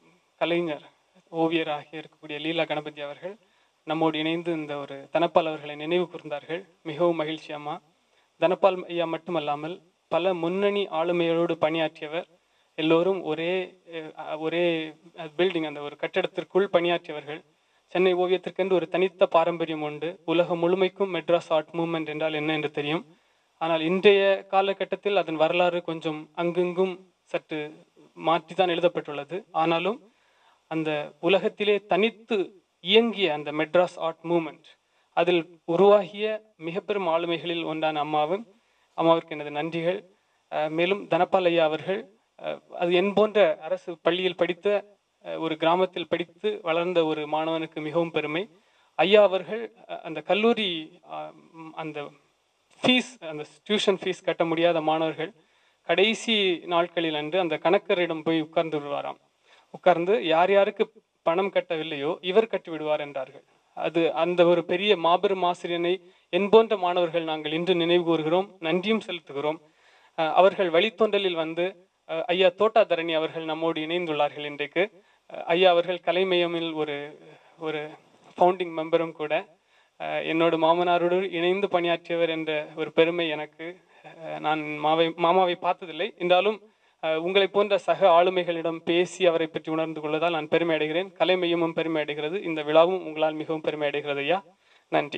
கலைஞர் ஓவியர் ஆகிய இருக்கக்கூடிய லீலா கணபதி அவர்கள் நம்மோடு இணைந்து இந்த ஒரு தனப்பால் அவர்களை நினைவு கூர்ந்தார்கள் மிகவும் மகிழ்ச்சி அம்மா தனபால் ஐயா மட்டுமல்லாமல் பல முன்னணி ஆளுமையோடு பணியாற்றியவர் எல்லோரும் ஒரே அஹ், ஒரே பில்டிங் அந்த ஒரு கட்டடத்திற்குள் பணியாற்றியவர்கள் சென்னை ஓவியத்திற்கென்று ஒரு தனித்த பாரம்பரியம் உண்டு உலகம் முழுமைக்கும் மெட்ராஸ் ஆர்ட் மூவ்மெண்ட் என்றால் என்ன என்று தெரியும் ஆனால் இன்றைய காலகட்டத்தில் அதன் வரலாறு கொஞ்சம் அங்கெங்கும் சற்று மாற்றித்தான் எழுதப்பட்டுள்ளது ஆனாலும் அந்த உலகத்திலே தனித்து இயங்கிய அந்த மெட்ராஸ் ஆர்ட் மூவ்மெண்ட் அதில் உருவாகிய மிக பெரும் ஆளுமைகளில் ஒன்றான அம்மாவும் அம்மாவிற்கு எனது நன்றிகள் அஹ் மேலும் தனபால் ஐயா அவர்கள் அஹ் அது என் போன்ற அரசு பள்ளியில் படித்த அஹ் ஒரு கிராமத்தில் படித்து வளர்ந்த ஒரு மாணவனுக்கு மிகவும் பெருமை ஐயா அவர்கள் அஹ் அந்த கல்லூரி அஹ், ம், அந்த ஃபீஸ் அந்த டியூஷன் ஃபீஸ் கட்ட முடியாத மாணவர்கள் கடைசி நாட்களில் அன்று அந்த கணக்கரிடம் போய் உட்கார்ந்து விடுவாராம் உட்கார்ந்து யார் யாருக்கு பணம் கட்டவில்லையோ இவர் கட்டி விடுவார் என்றார்கள் அது அந்த ஒரு பெரிய மாபெரும் ஆசிரியனை என் போன்ற மாணவர்கள் நாங்கள் இன்று நினைவு கூறுகிறோம் நன்றியும் செலுத்துகிறோம் அஹ் அவர்கள் வழித்தோன்றலில் வந்து அஹ் ஐயா தோட்டாதரணி அவர்கள் நம்மோடு இணைந்துள்ளார்கள் இன்றைக்கு அஹ் ஐயா அவர்கள் கலைமயமில் ஒரு ஒரு ஃபவுண்டிங் மெம்பரும் கூட அஹ் என்னோட மாமனாரோடு இணைந்து பணியாற்றியவர் என்ற ஒரு பெருமை எனக்கு அஹ் நான் மாவை மாமாவை பார்த்ததில்லை என்றாலும் அஹ் உங்களை போன்ற சக ஆளுமைகளிடம் பேசி அவரை பற்றி உணர்ந்து கொள்வதால் நான் பெருமை அடைகிறேன் கலை மையமும் பெருமை அடைகிறது இந்த விழாவும் உங்களால் மிகவும் பெருமை அடைகிறது ஐயா நன்றி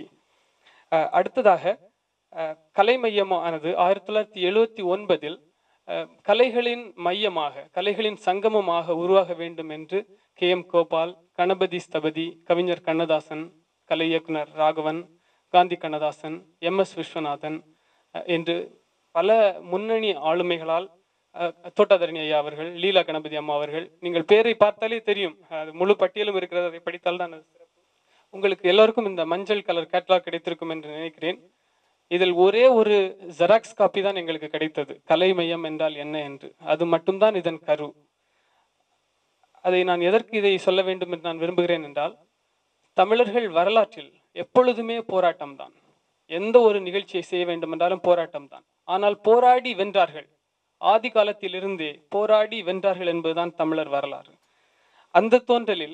அஹ் அடுத்ததாக அஹ் கலை மையமானது ஆயிரத்தி தொள்ளாயிரத்தி எழுவத்தி ஒன்பதில் அஹ் கலைகளின் மையமாக கலைகளின் சங்கமமாக உருவாக வேண்டும் என்று கே எம் கோபால் கணபதி ஸ்தபதி கவிஞர் கண்ணதாசன் கலை இயக்குனர் ராகவன் காந்தி கண்ணதாசன் எம் எஸ் விஸ்வநாதன் அஹ் என்று பல முன்னணி ஆளுமைகளால் அஹ், தோட்டாதரணி ஐயா அவர்கள் லீலா கணபதி அம்மா அவர்கள் நீங்கள் பேரை பார்த்தாலே தெரியும் அது முழு பட்டியலும் இருக்கிறது அதை படித்தால் தான் அது சிறப்பு உங்களுக்கு எல்லோருக்கும் இந்த மஞ்சள் கலர் கேட்லாக் கிடைத்திருக்கும் என்று நினைக்கிறேன் இதில் ஒரே ஒரு ஜெராக்ஸ் காப்பி தான் எங்களுக்கு கிடைத்தது கலை மையம் என்றால் என்ன என்று அது மட்டும்தான் இதன் கரு அதை நான் எதற்கு இதை சொல்ல வேண்டும் என்று நான் விரும்புகிறேன் என்றால் தமிழர்கள் வரலாற்றில் எப்பொழுதுமே போராட்டம்தான் எந்த ஒரு நிகழ்ச்சியை செய்ய வேண்டும் என்றாலும் போராட்டம்தான் ஆனால் போராடி வென்றார்கள் ஆதி காலத்திலிருந்தே போராடி வென்றார்கள் என்பதுதான் தமிழர் வரலாறு அந்த தோன்றலில்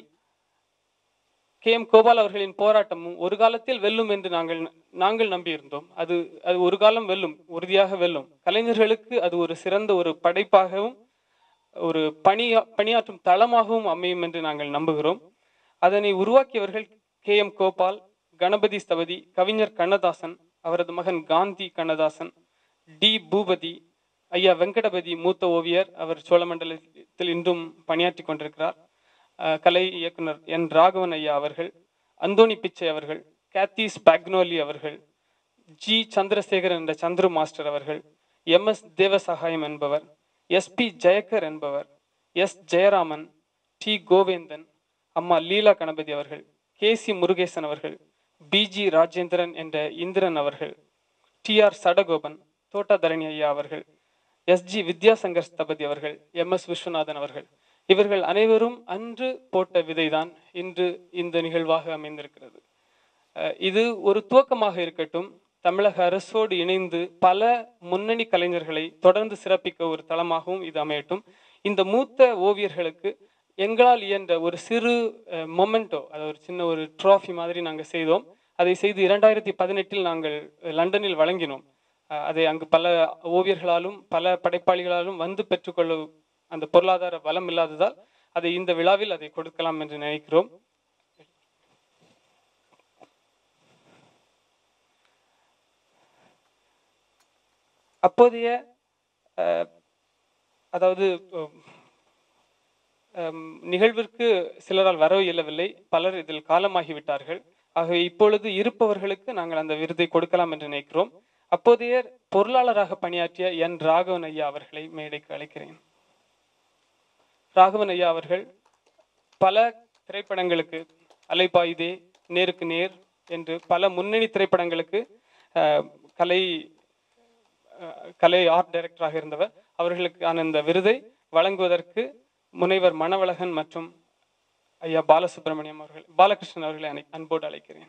கே எம் கோபால் அவர்களின் போராட்டமும் ஒரு காலத்தில் வெல்லும் என்று நாங்கள் நாங்கள் நம்பியிருந்தோம் அது அது ஒரு காலம் வெல்லும் உறுதியாக வெல்லும் கலைஞர்களுக்கு அது ஒரு சிறந்த ஒரு படைப்பாகவும் ஒரு பணியா பணியாற்றும் தளமாகவும் அமையும் என்று நாங்கள் நம்புகிறோம் அதனை உருவாக்கியவர்கள் கே எம் கோபால் கணபதி ஸ்தபதி கவிஞர் கண்ணதாசன் அவரது மகன் காந்தி கண்ணதாசன் டி பூபதி ஐயா வெங்கடபதி மூத்த ஓவியர் அவர் சோழமண்டலத்தில் இன்றும் பணியாற்றி கொண்டிருக்கிறார் அஹ், கலை இயக்குனர் என் ராகவன் ஐயா அவர்கள் அந்தோணி பிச்சை அவர்கள் கேத்தீஸ் பாக்னோலி அவர்கள் ஜி சந்திரசேகர் என்ற சந்துரு மாஸ்டர் அவர்கள் எம் எஸ் தேவசகாயம் என்பவர் எஸ் பி ஜெயக்கர் என்பவர் எஸ் ஜெயராமன் டி கோவேந்தன் அம்மா லீலா கணபதி அவர்கள் கே சி முருகேசன் அவர்கள் பிஜி ராஜேந்திரன் என்ற இந்திரன் அவர்கள் டி ஆர் சடகோபன் தோட்டாதரணி ஐயா அவர்கள் எஸ் ஜி வித்யாசங்கர் ஸ்தபதி அவர்கள் எம் எஸ் விஸ்வநாதன் அவர்கள் இவர்கள் அனைவரும் அன்று போட்ட விதைதான் இன்று இந்த நிகழ்வாக அமைந்திருக்கிறது அஹ் இது ஒரு துவக்கமாக இருக்கட்டும் தமிழக அரசோடு இணைந்து பல முன்னணி கலைஞர்களை தொடர்ந்து சிறப்பிக்க ஒரு தளமாகவும் இது அமையட்டும் இந்த மூத்த ஓவியர்களுக்கு எங்களால் இயன்ற ஒரு சிறு மொமெண்டோ அது ஒரு சின்ன ஒரு ட்ராஃபி மாதிரி நாங்கள் செய்தோம் அதை செய்து இரண்டாயிரத்தி பதினெட்டில் நாங்கள் லண்டனில் வழங்கினோம் அஹ் அதை அங்கு பல ஓவியர்களாலும் பல படைப்பாளிகளாலும் வந்து பெற்றுக்கொள்ள அந்த பொருளாதார பலம் இல்லாததால் அதை இந்த விழாவில் அதை கொடுக்கலாம் என்று நினைக்கிறோம் அப்போதைய அஹ், அதாவது அஹ், ஹம், நிகழ்விற்கு சிலரால் வர இயலவில்லை பலர் இதில் காலமாகிவிட்டார்கள் ஆகவே இப்பொழுது இருப்பவர்களுக்கு நாங்கள் அந்த விருதை கொடுக்கலாம் என்று நினைக்கிறோம் அப்போதைய பொருளாளராக பணியாற்றிய என் ராகவன் ஐயா அவர்களை மேடைக்கு அழைக்கிறேன் ராகவன் ஐயா அவர்கள் பல திரைப்படங்களுக்கு அலைபாயுதே நேருக்கு நேர் என்று பல முன்னணி திரைப்படங்களுக்கு அஹ், கலை அஹ், கலை ஆர்ட் டைரக்டராக இருந்தவர் அவர்களுக்கான இந்த விருதை வழங்குவதற்கு முனைவர் மணவழகன் மற்றும் ஐயா பாலசுப்ரமணியம் அவர்கள் பாலகிருஷ்ணன் அவர்களை அனை- அன்போடு அழைக்கிறேன்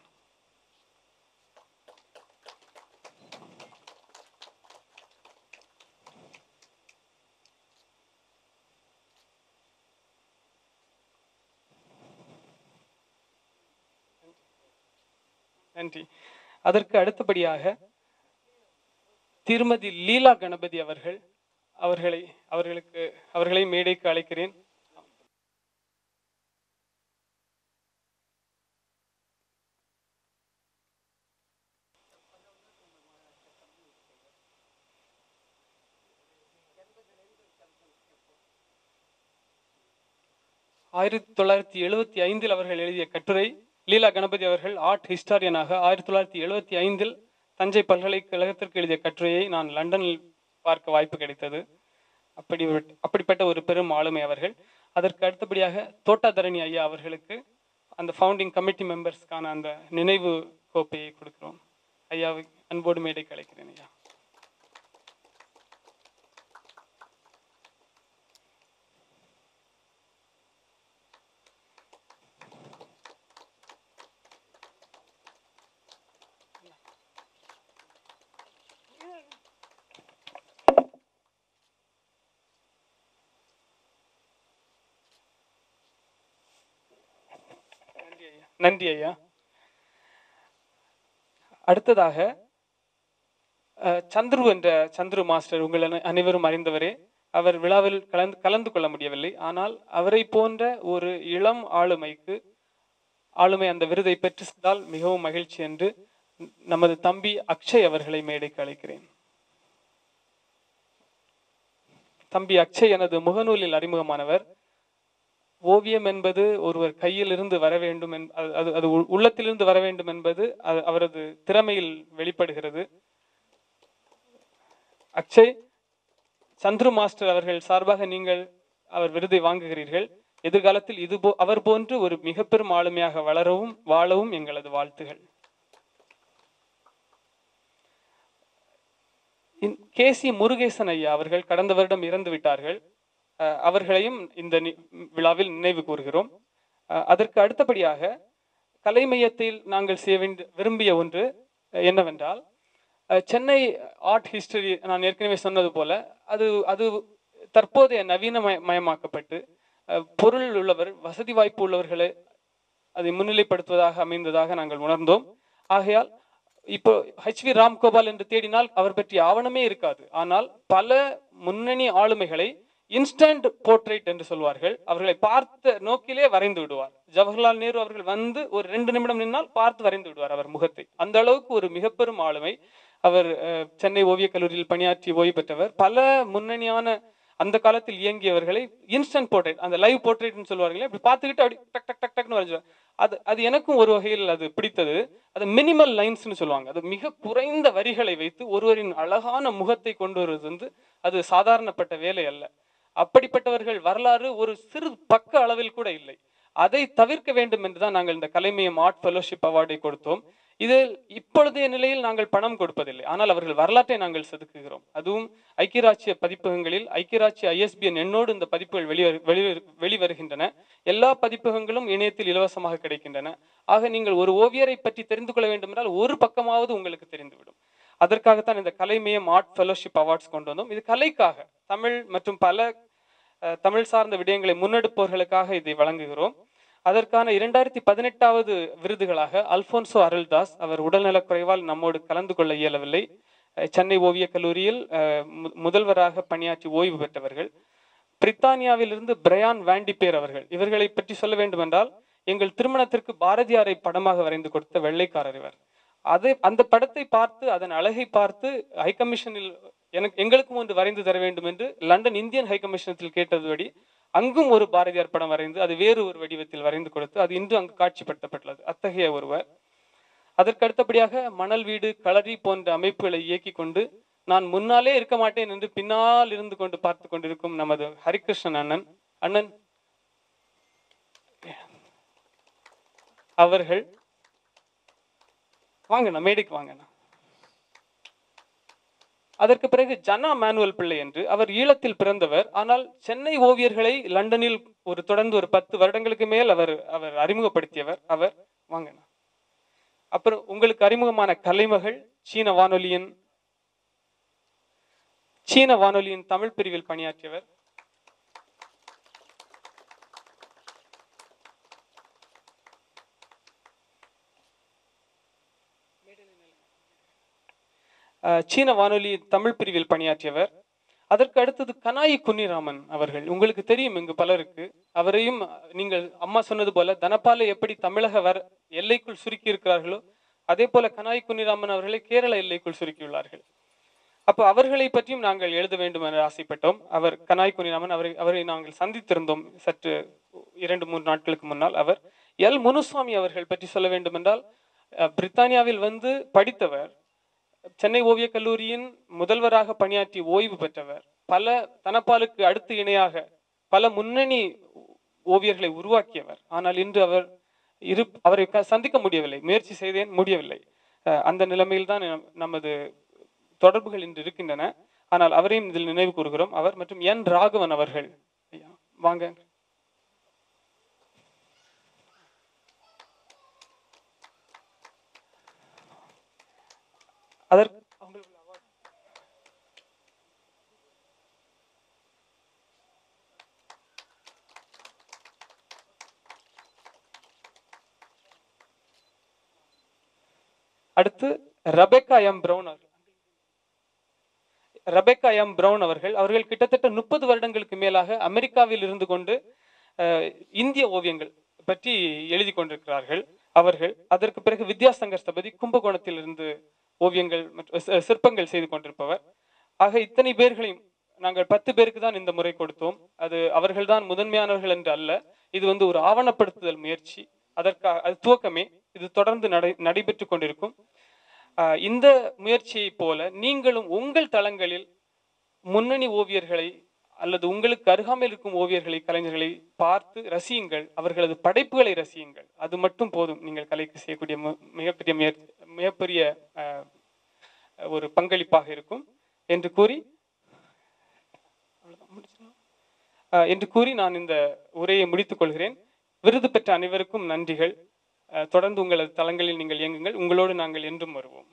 நன்றி அதற்கு அடுத்தபடியாக திருமதி லீலா கணபதி அவர்கள் அவர்களை அவர்களுக்கு அவர்களை மேடைக்கு அழைக்கிறேன் ஆயிரத்தி தொள்ளாயிரத்தி எழுபத்தி ஐந்தில் அவர்கள் எழுதிய கட்டுரை லீலா கணபதி அவர்கள் ஆர்ட் ஹிஸ்டாரியனாக ஆயிரத்தி தொள்ளாயிரத்தி எழுபத்தி ஐந்தில் தஞ்சை பல்கலைக்கழகத்திற்கு எழுதிய கட்டுரையை நான் லண்டனில் பார்க்க வாய்ப்பு கிடைத்தது அப்படி அப்படிப்பட்ட ஒரு பெரும் ஆளுமை அவர்கள் அதற்கு அடுத்தபடியாக தோட்டாதரணி ஐயா அவர்களுக்கு அந்த ஃபவுண்டிங் கமிட்டி மெம்பர்ஸ்க்கான அந்த நினைவு கோப்பையை கொடுக்கிறோம் ஐயாவை அன்போடு மேடைக்கு அழைக்கிறேன் ஐயா நன்றி ஐயா நன்றி ஐயா அடுத்ததாக அஹ், சந்துரு என்ற சந்துரு மாஸ்டர் உங்கள் அனை- அனைவரும் அறிந்தவரே அவர் விழாவில் கலந்து கலந்து கொள்ள முடியவில்லை ஆனால் அவரை போன்ற ஒரு இளம் ஆளுமைக்கு ஆளுமை அந்த விருதை பெற்றுதால் மிகவும் மகிழ்ச்சி என்று நமது தம்பி அக்ஷய் அவர்களை மேடைக்கு அழைக்கிறேன் தம்பி அக்ஷய் எனது முகநூலில் அறிமுகமானவர் ஓவியம் என்பது ஒருவர் கையில் இருந்து வர வேண்டும் என்- அது- அது அது உள்- உள்ளத்திலிருந்து வர வேண்டும் என்பது அது அவரது திறமையில் வெளிப்படுகிறது அக்ஷய் சந்துரு மாஸ்டர் அவர்கள் சார்பாக நீங்கள் அவர் விருதை வாங்குகிறீர்கள் எதிர்காலத்தில் இது போ அவர் போன்று ஒரு மிக பெரும் ஆளுமையாக வளரவும் வாழவும் எங்களது வாழ்த்துகள் கே சி முருகேசன் ஐயா அவர்கள் கடந்த வருடம் இறந்து விட்டார்கள் அஹ், அவர்களையும் இந்த நி- விழாவில் நினைவு கூறுகிறோம் அஹ், அதற்கு அடுத்தபடியாக கலை மையத்தில் நாங்கள் செய்ய வேண்டிய விரும்பிய ஒன்று அஹ், என்னவென்றால் அஹ், சென்னை ஆர்ட் ஹிஸ்டரி நான் ஏற்கனவே சொன்னது போல அது அது தற்போதைய நவீன மய- மயமாக்கப்பட்டு அஹ், பொருள் உள்ளவர் வசதி வாய்ப்பு உள்ளவர்களை அதை முன்னிலைப்படுத்துவதாக அமைந்ததாக நாங்கள் உணர்ந்தோம் ஆகையால் இப்போ ஹெச் வி ராம்கோபால் என்று தேடினால் அவர் பற்றிய ஆவணமே இருக்காது ஆனால் பல முன்னணி ஆளுமைகளை இன்ஸ்டன்ட் போர்ட்ரேட் என்று சொல்வார்கள் அவர்களை பார்த்த நோக்கிலே வரைந்து விடுவார் ஜவஹர்லால் நேரு அவர்கள் வந்து ஒரு ரெண்டு நிமிடம் நின்னால் பார்த்து வரைந்து விடுவார் அவர் முகத்தை அந்த அளவுக்கு ஒரு மிக பெரும் ஆளுமை அவர் அஹ், சென்னை ஓவியக் கல்லூரியில் பணியாற்றி ஓய்வு பெற்றவர் பல முன்னணியான அந்த காலத்தில் இயங்கியவர்களை இன்ஸ்டன்ட் போர்ட்ரேட் அந்த லைவ் போர்ட்ரேட்னு சொல்லுவாங்களே இப்படி பார்த்துக்கிட்டு அப்படி டக் டக் டக் டக்னு வரைஞ்சிருவார் அது அது எனக்கும் ஒரு வகையில் அது பிடித்தது அது மினிமல் லைன்ஸ்னு சொல்லுவாங்க அது மிக குறைந்த வரிகளை வைத்து ஒருவரின் அழகான முகத்தை கொண்டு வருவது வந்து அது சாதாரணப்பட்ட வேலை அல்ல அப்படிப்பட்டவர்கள் வரலாறு ஒரு சிறு பக்க அளவில் கூட இல்லை அதை தவிர்க்க வேண்டும் என்றுதான் நாங்கள் இந்த கலைமயம் ஆர்ட் ஃபெலோஷிப் அவார்டை கொடுத்தோம் இதில் இப்பொழுதைய நிலையில் நாங்கள் பணம் கொடுப்பதில்லை ஆனால் அவர்கள் வரலாற்றை நாங்கள் செதுக்குகிறோம் அதுவும் ஐக்கிய ராச்சிய பதிப்பகங்களில் ஐக்கிய ராச்சிய ஐஎஸ்பிஎன் எண்ணோடு இந்த பதிப்புகள் வெளிவரு வெளிவரு- வெளிவருகின்றன எல்லா பதிப்பகங்களும் இணையத்தில் இலவசமாக கிடைக்கின்றன ஆக நீங்கள் ஒரு ஓவியரை பற்றி தெரிந்து கொள்ள வேண்டும் என்றால் ஒரு பக்கமாவது உங்களுக்கு தெரிந்துவிடும் அதற்காகத்தான் இந்த கலைமயம் ஆர்ட் ஃபெலோஷிப் அவார்ட்ஸ் கொண்டு வந்தோம் இது கலைக்காக தமிழ் மற்றும் பல அஹ், தமிழ் சார்ந்த விடயங்களை முன்னெடுப்பவர்களுக்காக இதை வழங்குகிறோம் அதற்கான இரண்டாயிரத்தி பதினெட்டாவது விருதுகளாக அல்போன்சோ அருள்தாஸ் அவர் உடல்நலக் குறைவால் நம்மோடு கலந்து கொள்ள இயலவில்லை அஹ், சென்னை ஓவியக் கல்லூரியில் அஹ், மு- முதல்வராக பணியாற்றி ஓய்வு பெற்றவர்கள் பிரித்தானியாவிலிருந்து பிரயான் வாண்டிபேர் அவர்கள் இவர்களை பற்றி சொல்ல வேண்டுமென்றால் எங்கள் திருமணத்திற்கு பாரதியாரை படமாக வரைந்து கொடுத்த வெள்ளைக்காரர் இவர் அதை அந்த படத்தை பார்த்து அதன் அழகை பார்த்து ஹை கமிஷனில் எனக்கு எங்களுக்கும் ஒன்று வரைந்து தர வேண்டும் என்று லண்டன் இந்தியன் ஹை கமிஷனத்தில் கேட்டதுபடி அங்கும் ஒரு பாரதியார் படம் வரைந்து அது வேறு ஒரு வடிவத்தில் வரைந்து கொடுத்து அது இன்று அங்கு காட்சிப்படுத்தப்பட்டுள்ளது அத்தகைய ஒருவர் அதற்கு அடுத்தபடியாக மணல் வீடு களரி போன்ற அமைப்புகளை இயக்கி கொண்டு நான் முன்னாலே இருக்க மாட்டேன் என்று பின்னால் இருந்து கொண்டு பார்த்து கொண்டிருக்கும் நமது ஹரிகிருஷ்ணன் அண்ணன் அண்ணன் அவர்கள் வாங்கண்ணா மேடைக்கு வாங்கண்ணா அதற்கு பிறகு ஜனா மேனுவல் பிள்ளை என்று அவர் ஈழத்தில் பிறந்தவர் ஆனால் சென்னை ஓவியர்களை லண்டனில் ஒரு தொடர்ந்து ஒரு பத்து வருடங்களுக்கு மேல் அவர் அவர் அறிமுகப்படுத்தியவர் அவர் வாங்கண்ணா அப்புறம் உங்களுக்கு அறிமுகமான கலைமகள் சீன வானொலியின் சீன வானொலியின் தமிழ் பிரிவில் பணியாற்றியவர் அஹ், சீன வானொலி தமிழ் பிரிவில் பணியாற்றியவர் அதற்கு அடுத்தது கனாயி குன்னிராமன் அவர்கள் உங்களுக்கு தெரியும் இங்கு பலருக்கு அவரையும் நீங்கள் அம்மா சொன்னது போல தனபாலை எப்படி தமிழக வர எல்லைக்குள் சுருக்கி இருக்கிறார்களோ அதே போல கனாயி குன்னிராமன் அவர்களை கேரள எல்லைக்குள் சுருக்கியுள்ளார்கள் அப்போ அவர்களை பற்றியும் நாங்கள் எழுத வேண்டும் என ஆசைப்பட்டோம் அவர் கனாய் குனிராமன் அவரை அவரை நாங்கள் சந்தித்திருந்தோம் சற்று இரண்டு மூன்று நாட்களுக்கு முன்னால் அவர் எல் முனுசுவாமி அவர்கள் பற்றி சொல்ல வேண்டும் என்றால் அஹ், பிரித்தானியாவில் வந்து படித்தவர் சென்னை ஓவியக் கல்லூரியின் முதல்வராக பணியாற்றி ஓய்வு பெற்றவர் பல தனப்பாலுக்கு அடுத்து இணையாக பல முன்னணி ஓவியர்களை உருவாக்கியவர் ஆனால் இன்று அவர் இரு அவரை க- சந்திக்க முடியவில்லை முயற்சி செய்தேன் முடியவில்லை அஹ், அந்த நிலைமையில்தான் நம்- நமது தொடர்புகள் இன்று இருக்கின்றன ஆனால் அவரையும் இதில் நினைவு கூறுகிறோம் அவர் மற்றும் என் ராகவன் அவர்கள் ஐயா, வாங்க அதற்கு அவங்களுக்கு award. அடுத்து ரபெக்கா எம் பிரவுன் அவர்கள் ரபெக்கா எம் பிரவுன் அவர்கள் அவர்கள் கிட்டத்தட்ட முப்பது வருடங்களுக்கு மேலாக அமெரிக்காவில் இருந்து கொண்டு அஹ், இந்திய ஓவியங்கள் பற்றி எழுதி கொண்டிருக்கிறார்கள் அவர்கள் அதற்கு பிறகு வித்யாசங்கர் ஸ்தபதி கும்பகோணத்தில் இருந்து ஓவியங்கள் மற்றும் சி- சிற்பங்கள் செய்து கொண்டிருப்பவர் ஆக இத்தனை பேர்களையும் நாங்கள் பத்து பேருக்கு தான் இந்த முறை கொடுத்தோம் அது அவர்கள்தான் முதன்மையானவர்கள் என்று அல்ல இது வந்து ஒரு ஆவணப்படுத்துதல் முயற்சி அதற்காக அது துவக்கமே இது தொடர்ந்து நடை நடைபெற்று கொண்டிருக்கும் ஆஹ் இந்த முயற்சியை போல நீங்களும் உங்கள் தளங்களில் முன்னணி ஓவியர்களை அல்லது உங்களுக்கு அருகாமையில் இருக்கும் ஓவியர்களை கலைஞர்களை பார்த்து ரசியுங்கள் அவர்களது படைப்புகளை ரசியுங்கள் அது மட்டும் போதும் நீங்கள் கலைக்கு செய்யக்கூடிய மு- மிகப்பெரிய முயற்சி மிகப்பெரிய ஆஹ், ஒரு பங்களிப்பாக இருக்கும் என்று கூறி அவ்வளவுதான், முடிச்சிடலாம். ஆஹ், என்று கூறி நான் இந்த உரையை முடித்துக் கொள்கிறேன் விருது பெற்ற அனைவருக்கும் நன்றிகள் ஆஹ், தொடர்ந்து உங்களது தளங்களில் நீங்கள் இயங்குங்கள் உங்களோடு நாங்கள் என்றும் வருவோம்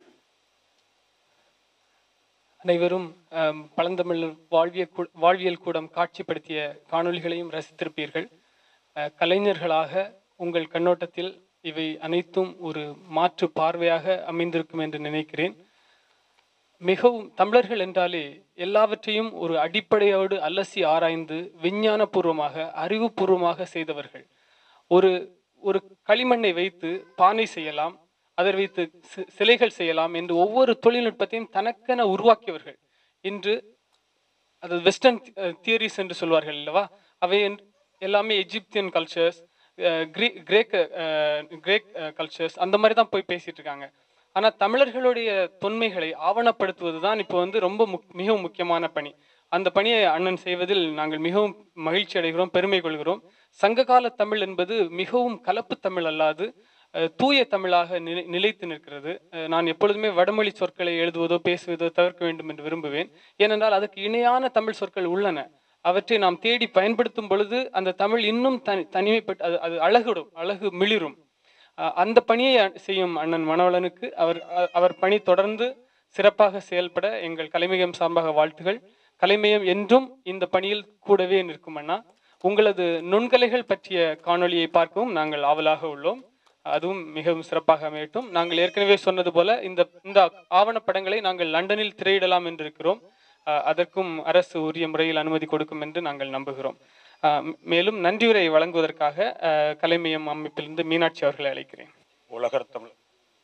அனைவரும் ஆம், பழந்தமிழ் வாழ்வியல் கூ- வாழ்வியல் கூடம் காட்சிப்படுத்திய காணொளிகளையும் ரசித்திருப்பீர்கள் அஹ், கலைஞர்களாக உங்கள் கண்ணோட்டத்தில் இவை அனைத்தும் ஒரு மாற்று பார்வையாக அமைந்திருக்கும் என்று நினைக்கிறேன் மிகவும் தமிழர்கள் என்றாலே எல்லாவற்றையும் ஒரு அடிப்படையோடு அலசி ஆராய்ந்து விஞ்ஞானபூர்வமாக அறிவுபூர்வமாக செய்தவர்கள் ஒரு ஒரு களிமண்ணை வைத்து பானை செய்யலாம் அதை வைத்து சி- சிலைகள் செய்யலாம் என்று ஒவ்வொரு தொழில்நுட்பத்தையும் தனக்கென உருவாக்கியவர்கள் இன்று அது வெஸ்டர்ன் தியரிஸ் என்று சொல்வார்கள் அல்லவா அவை என்று- எல்லாமே எஜிப்தியன் கல்ச்சர்ஸ் கிரேக்க கிரேக் கல்ச்சர்ஸ் அந்த மாதிரி தான் போய் பேசிட்டு இருக்காங்க ஆனால் தமிழர்களுடைய தொன்மைகளை ஆவணப்படுத்துவது தான் இப்போ வந்து ரொம்ப முக் மிகவும் முக்கியமான பணி அந்த பணியை அண்ணன் செய்வதில் நாங்கள் மிகவும் மகிழ்ச்சி அடைகிறோம் பெருமை கொள்கிறோம் சங்ககால தமிழ் என்பது மிகவும் கலப்பு தமிழ் அல்லாது அஹ், தூய தமிழாக நிலை நிலைத்து நிற்கிறது அஹ், நான் எப்பொழுதுமே வடமொழி சொற்களை எழுதுவதோ பேசுவதோ தவிர்க்க வேண்டும் என்று விரும்புவேன் ஏனென்றால் அதுக்கு இணையான தமிழ் சொற்கள் உள்ளன அவற்றை நாம் தேடி பயன்படுத்தும் பொழுது அந்த தமிழ் இன்னும் தனி தனிமைப்பட்டு அது அது அழகுடும் அழகு மிளிரும் அஹ், அந்த பணியை அ- செய்யும் அண்ணன் மணவளனுக்கு அவர் அ- அவர் பணி தொடர்ந்து சிறப்பாக செயல்பட எங்கள் கலைமயம் சார்பாக வாழ்த்துகள் கலைமயம் என்றும் இந்த பணியில் கூடவே நிற்கும் அண்ணா உங்களது நுண்கலைகள் பற்றிய காணொளியை பார்க்கவும் நாங்கள் ஆவலாக உள்ளோம் அதுவும் மிகவும் சிறப்பாக அமையட்டும் நாங்கள் ஏற்கனவே சொன்னது போல இந்த இந்த ஆவணப்படங்களை நாங்கள் லண்டனில் திரையிடலாம் என்று இருக்கிறோம் அஹ், அதற்கும் அரசு உரிய முறையில் அனுமதி கொடுக்கும் என்று நாங்கள் நம்புகிறோம் அஹ், மேலும் நன்றியுரை வழங்குவதற்காக அஹ், கலைமயம் அமைப்பிலிருந்து மீனாட்சி அவர்களை அழைக்கிறேன் உலகத் தமிழ்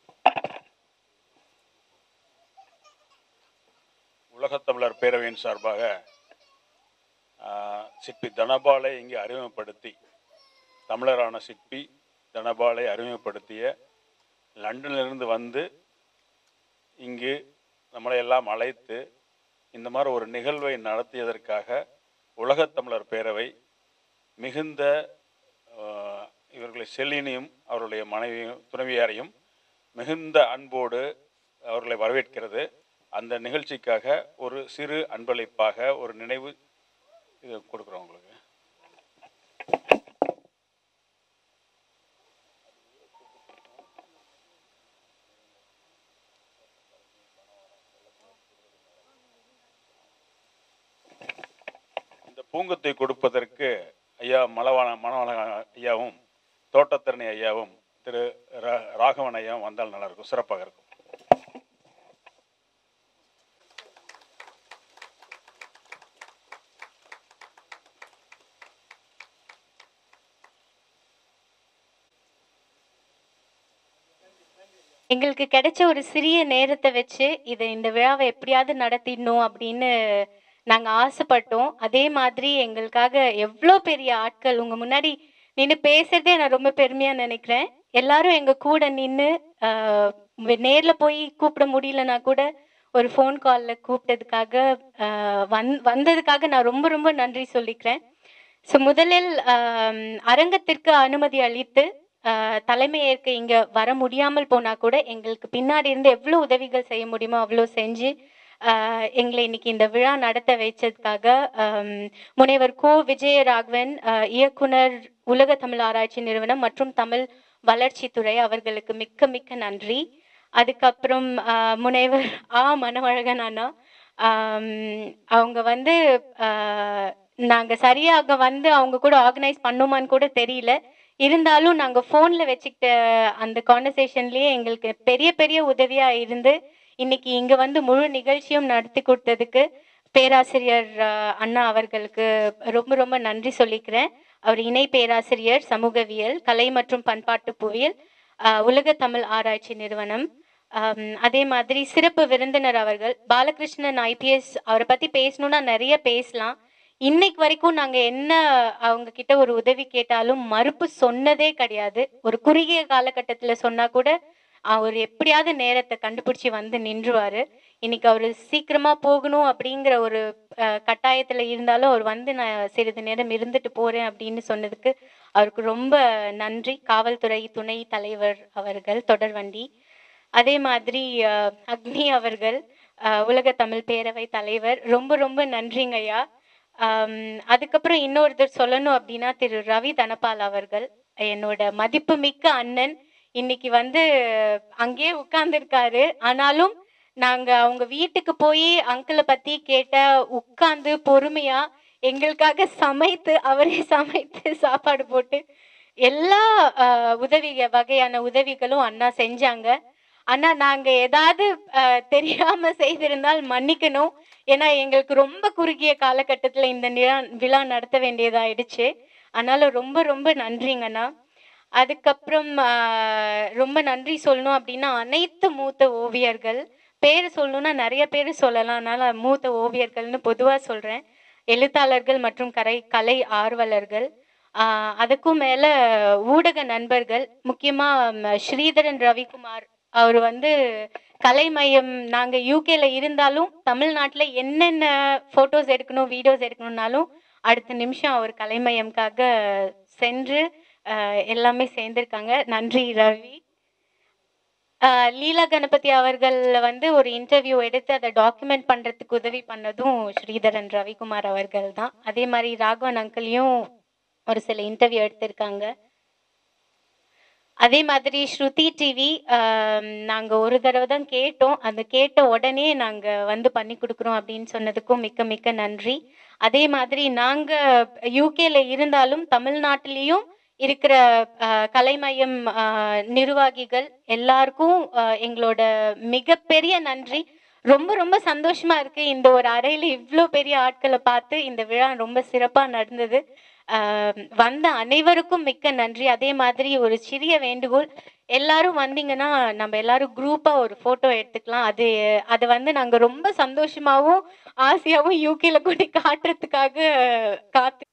உலகத் தமிழர் பேரவையின் சார்பாக ஆஹ், சிற்பி தனபாலை இங்கே அறிமுகப்படுத்தி தமிழரான சிற்பி தனபாலை அறிமுகப்படுத்திய லண்டனிலிருந்து வந்து இங்கு நம்மளை எல்லாம் அழைத்து இந்த மாதிரி ஒரு நிகழ்வை நடத்தியதற்காக உலகத் தமிழர் பேரவை மிகுந்த ஆஹ், இவர்களை செல்லினையும் அவருடைய மனைவியும் துணைவியாரையும் மிகுந்த அன்போடு அவர்களை வரவேற்கிறது அந்த நிகழ்ச்சிக்காக ஒரு சிறு அன்பளிப்பாக ஒரு நினைவு இது கொடுக்குறோம் உங்களுக்கு இந்த பூங்கத்தை கொடுப்பதற்கு ஐயா மலவான மணவாள ஐயாவும் தோட்டத்தரணி ஐயாவும் திரு ரா- ராகவன் ஐயாவும் வந்தால் நல்லா இருக்கும் சிறப்பாக இருக்கும் எங்களுக்கு கிடைச்ச ஒரு சிறிய நேரத்தை வச்சு இதை இந்த விழாவை எப்படியாவது நடத்திடணும் அப்படின்னு நாங்கள் ஆசைப்பட்டோம் அதே மாதிரி எங்களுக்காக எவ்வளோ பெரிய ஆட்கள் உங்கள் முன்னாடி நின்று பேசுறதே நான் ரொம்ப பெருமையாக நினைக்கிறேன் எல்லாரும் எங்கள் கூட நின்று நேரில் போய் கூப்பிட முடியலனா கூட ஒரு ஃபோன் காலில் கூப்பிட்டதுக்காக ஆஹ் வந் வந்ததுக்காக நான் ரொம்ப ரொம்ப நன்றி சொல்லிக்கிறேன் ஸோ முதலில் ஆம், அரங்கத்திற்கு அனுமதி அளித்து ஆஹ், தலைமை ஏற்க இங்க வர முடியாமல் போனா கூட எங்களுக்கு பின்னாடி இருந்து எவ்வளோ உதவிகள் செய்ய முடியுமோ அவ்வளோ செஞ்சு ஆஹ், எங்களை இன்னைக்கு இந்த விழா நடத்த வைச்சதுக்காக ஆம், முனைவர் கோ விஜயராகவன் ஆஹ், இயக்குனர் உலக தமிழ் ஆராய்ச்சி நிறுவனம் மற்றும் தமிழ் வளர்ச்சித்துறை அவர்களுக்கு மிக்க மிக்க நன்றி அதுக்கப்புறம் ஆஹ், முனைவர் ஆ மனவழகன் அண்ணா ஆம், அவங்க வந்து ஆஹ், நாங்க சரியாக வந்து அவங்க கூட ஆர்கனைஸ் பண்ணோமான்னு கூட தெரியல இருந்தாலும் நாங்க ஃபோன்ல வச்சுக்கிட்ட அந்த கான்வர்சேஷன்லயே எங்களுக்கு பெரிய பெரிய உதவியா இருந்து இன்னைக்கு இங்க வந்து முழு நிகழ்ச்சியும் நடத்தி கொடுத்ததுக்கு பேராசிரியர் ஆஹ், அண்ணா அவர்களுக்கு ரொம்ப ரொம்ப நன்றி சொல்லிக்கிறேன் அவர் இணை பேராசிரியர் சமூகவியல் கலை மற்றும் பண்பாட்டு புவியியல் ஆஹ், உலக தமிழ் ஆராய்ச்சி நிறுவனம் ஆம், அதே மாதிரி சிறப்பு விருந்தினர் அவர்கள் பாலகிருஷ்ணன் ஐபிஎஸ் அவரை பத்தி பேசணும்னா நிறைய பேசலாம் இன்னைக்கு வரைக்கும் நாங்க என்ன அவங்க கிட்ட ஒரு உதவி கேட்டாலும் மறுப்பு சொன்னதே கிடையாது ஒரு குறுகிய காலகட்டத்துல சொன்னா கூட அவர் எப்படியாவது நேரத்தை கண்டுபிடிச்சி வந்து நின்றுவாரு இன்னைக்கு அவர் சீக்கிரமா போகணும் அப்படிங்கிற ஒரு அஹ், கட்டாயத்துல இருந்தாலும் அவர் வந்து நான் சிறிது நேரம் இருந்துட்டு போறேன் அப்படின்னு சொன்னதுக்கு அவருக்கு ரொம்ப நன்றி காவல்துறை துணை தலைவர் அவர்கள் தொடர்வண்டி அதே மாதிரி அஹ், அக்னி அவர்கள் அஹ், உலக தமிழ் பேரவை தலைவர் ரொம்ப ரொம்ப நன்றிங்க ஐயா ஆம், அதுக்கப்புறம் இன்னொருத்தர் சொல்லணும் அப்படின்னா திரு ரவி தனபால் அவர்கள் என்னோட மதிப்புமிக்க அண்ணன் இன்னைக்கு வந்து அங்கேயே உட்கார்ந்துருக்காரு ஆனாலும் நாங்க அவங்க வீட்டுக்கு போய் அங்கிளை பத்தி கேட்ட உட்கார்ந்து பொறுமையா எங்களுக்காக சமைத்து அவரே சமைத்து சாப்பாடு போட்டு எல்லா ஆஹ், உதவி வகையான உதவிகளும் அண்ணா செஞ்சாங்க அண்ணா நாங்க ஏதாவது ஆஹ், தெரியாம செய்திருந்தால் மன்னிக்கணும் ஏன்னா எங்களுக்கு ரொம்ப குறுகிய காலகட்டத்துல இந்த நிலா விழா நடத்த வேண்டியதாயிடுச்சு அதனால ரொம்ப ரொம்ப நன்றிங்கண்ணா அதுக்கப்புறம் ஆஹ், ரொம்ப நன்றி சொல்லணும் அப்படின்னா அனைத்து மூத்த ஓவியர்கள் பேர் சொல்லணும்னா நிறைய பேர் சொல்லலாம் அதனால மூத்த ஓவியர்கள்னு பொதுவாக சொல்கிறேன் எழுத்தாளர்கள் மற்றும் கரை கலை ஆர்வலர்கள் ஆஹ், அதுக்கும் மேலே ஊடக நண்பர்கள் முக்கியமாக ஸ்ரீதரன் ரவிக்குமார் அவர் வந்து கலைமயம் நாங்கள் யூகேல இருந்தாலும் தமிழ்நாட்டில் என்னென்ன ஃபோட்டோஸ் எடுக்கணும் வீடியோஸ் எடுக்கணும்னாலும் அடுத்த நிமிஷம் அவர் கலைமயம்காக சென்று ஆஹ், எல்லாமே சேர்ந்திருக்காங்க நன்றி ரவி ஆஹ், லீலா கணபதி அவர்கள் வந்து ஒரு இன்டர்வியூ எடுத்து அதை டாக்குமெண்ட் பண்ணுறதுக்கு உதவி பண்ணதும் ஸ்ரீதரன் ரவிக்குமார் அவர்கள் தான் அதே மாதிரி ராகவன் அங்கிளையும் ஒரு சில இன்டர்வியூ எடுத்திருக்காங்க அதே மாதிரி ஸ்ருதி டிவி நாங்கள் ஒரு தடவை தான் கேட்டோம் அந்த கேட்ட உடனே நாங்கள் வந்து பண்ணி கொடுக்குறோம் அப்படின்னு சொன்னதுக்கும் மிக்க மிக்க நன்றி அதே மாதிரி நாங்கள் யூகேல இருந்தாலும் தமிழ்நாட்டிலையும் இருக்கிற ஆஹ், கலைமயம் ஆஹ், நிர்வாகிகள் எல்லாருக்கும் ஆஹ், எங்களோட மிகப்பெரிய நன்றி ரொம்ப ரொம்ப சந்தோஷமா இருக்கு இந்த ஒரு அறையில இவ்வளோ பெரிய ஆட்களை பார்த்து இந்த விழா ரொம்ப சிறப்பா நடந்தது ஆஹ் வந்த அனைவருக்கும் மிக்க நன்றி அதே மாதிரி ஒரு சிறிய வேண்டுகோள் எல்லாரும் வந்தீங்கன்னா நம்ம எல்லாரும் குரூப்பா ஒரு போட்டோ எடுத்துக்கலாம் அது அது வந்து நாங்க ரொம்ப சந்தோஷமாவும் ஆசையாவும் யூகேல கொண்டு காட்டுறதுக்காக காத்து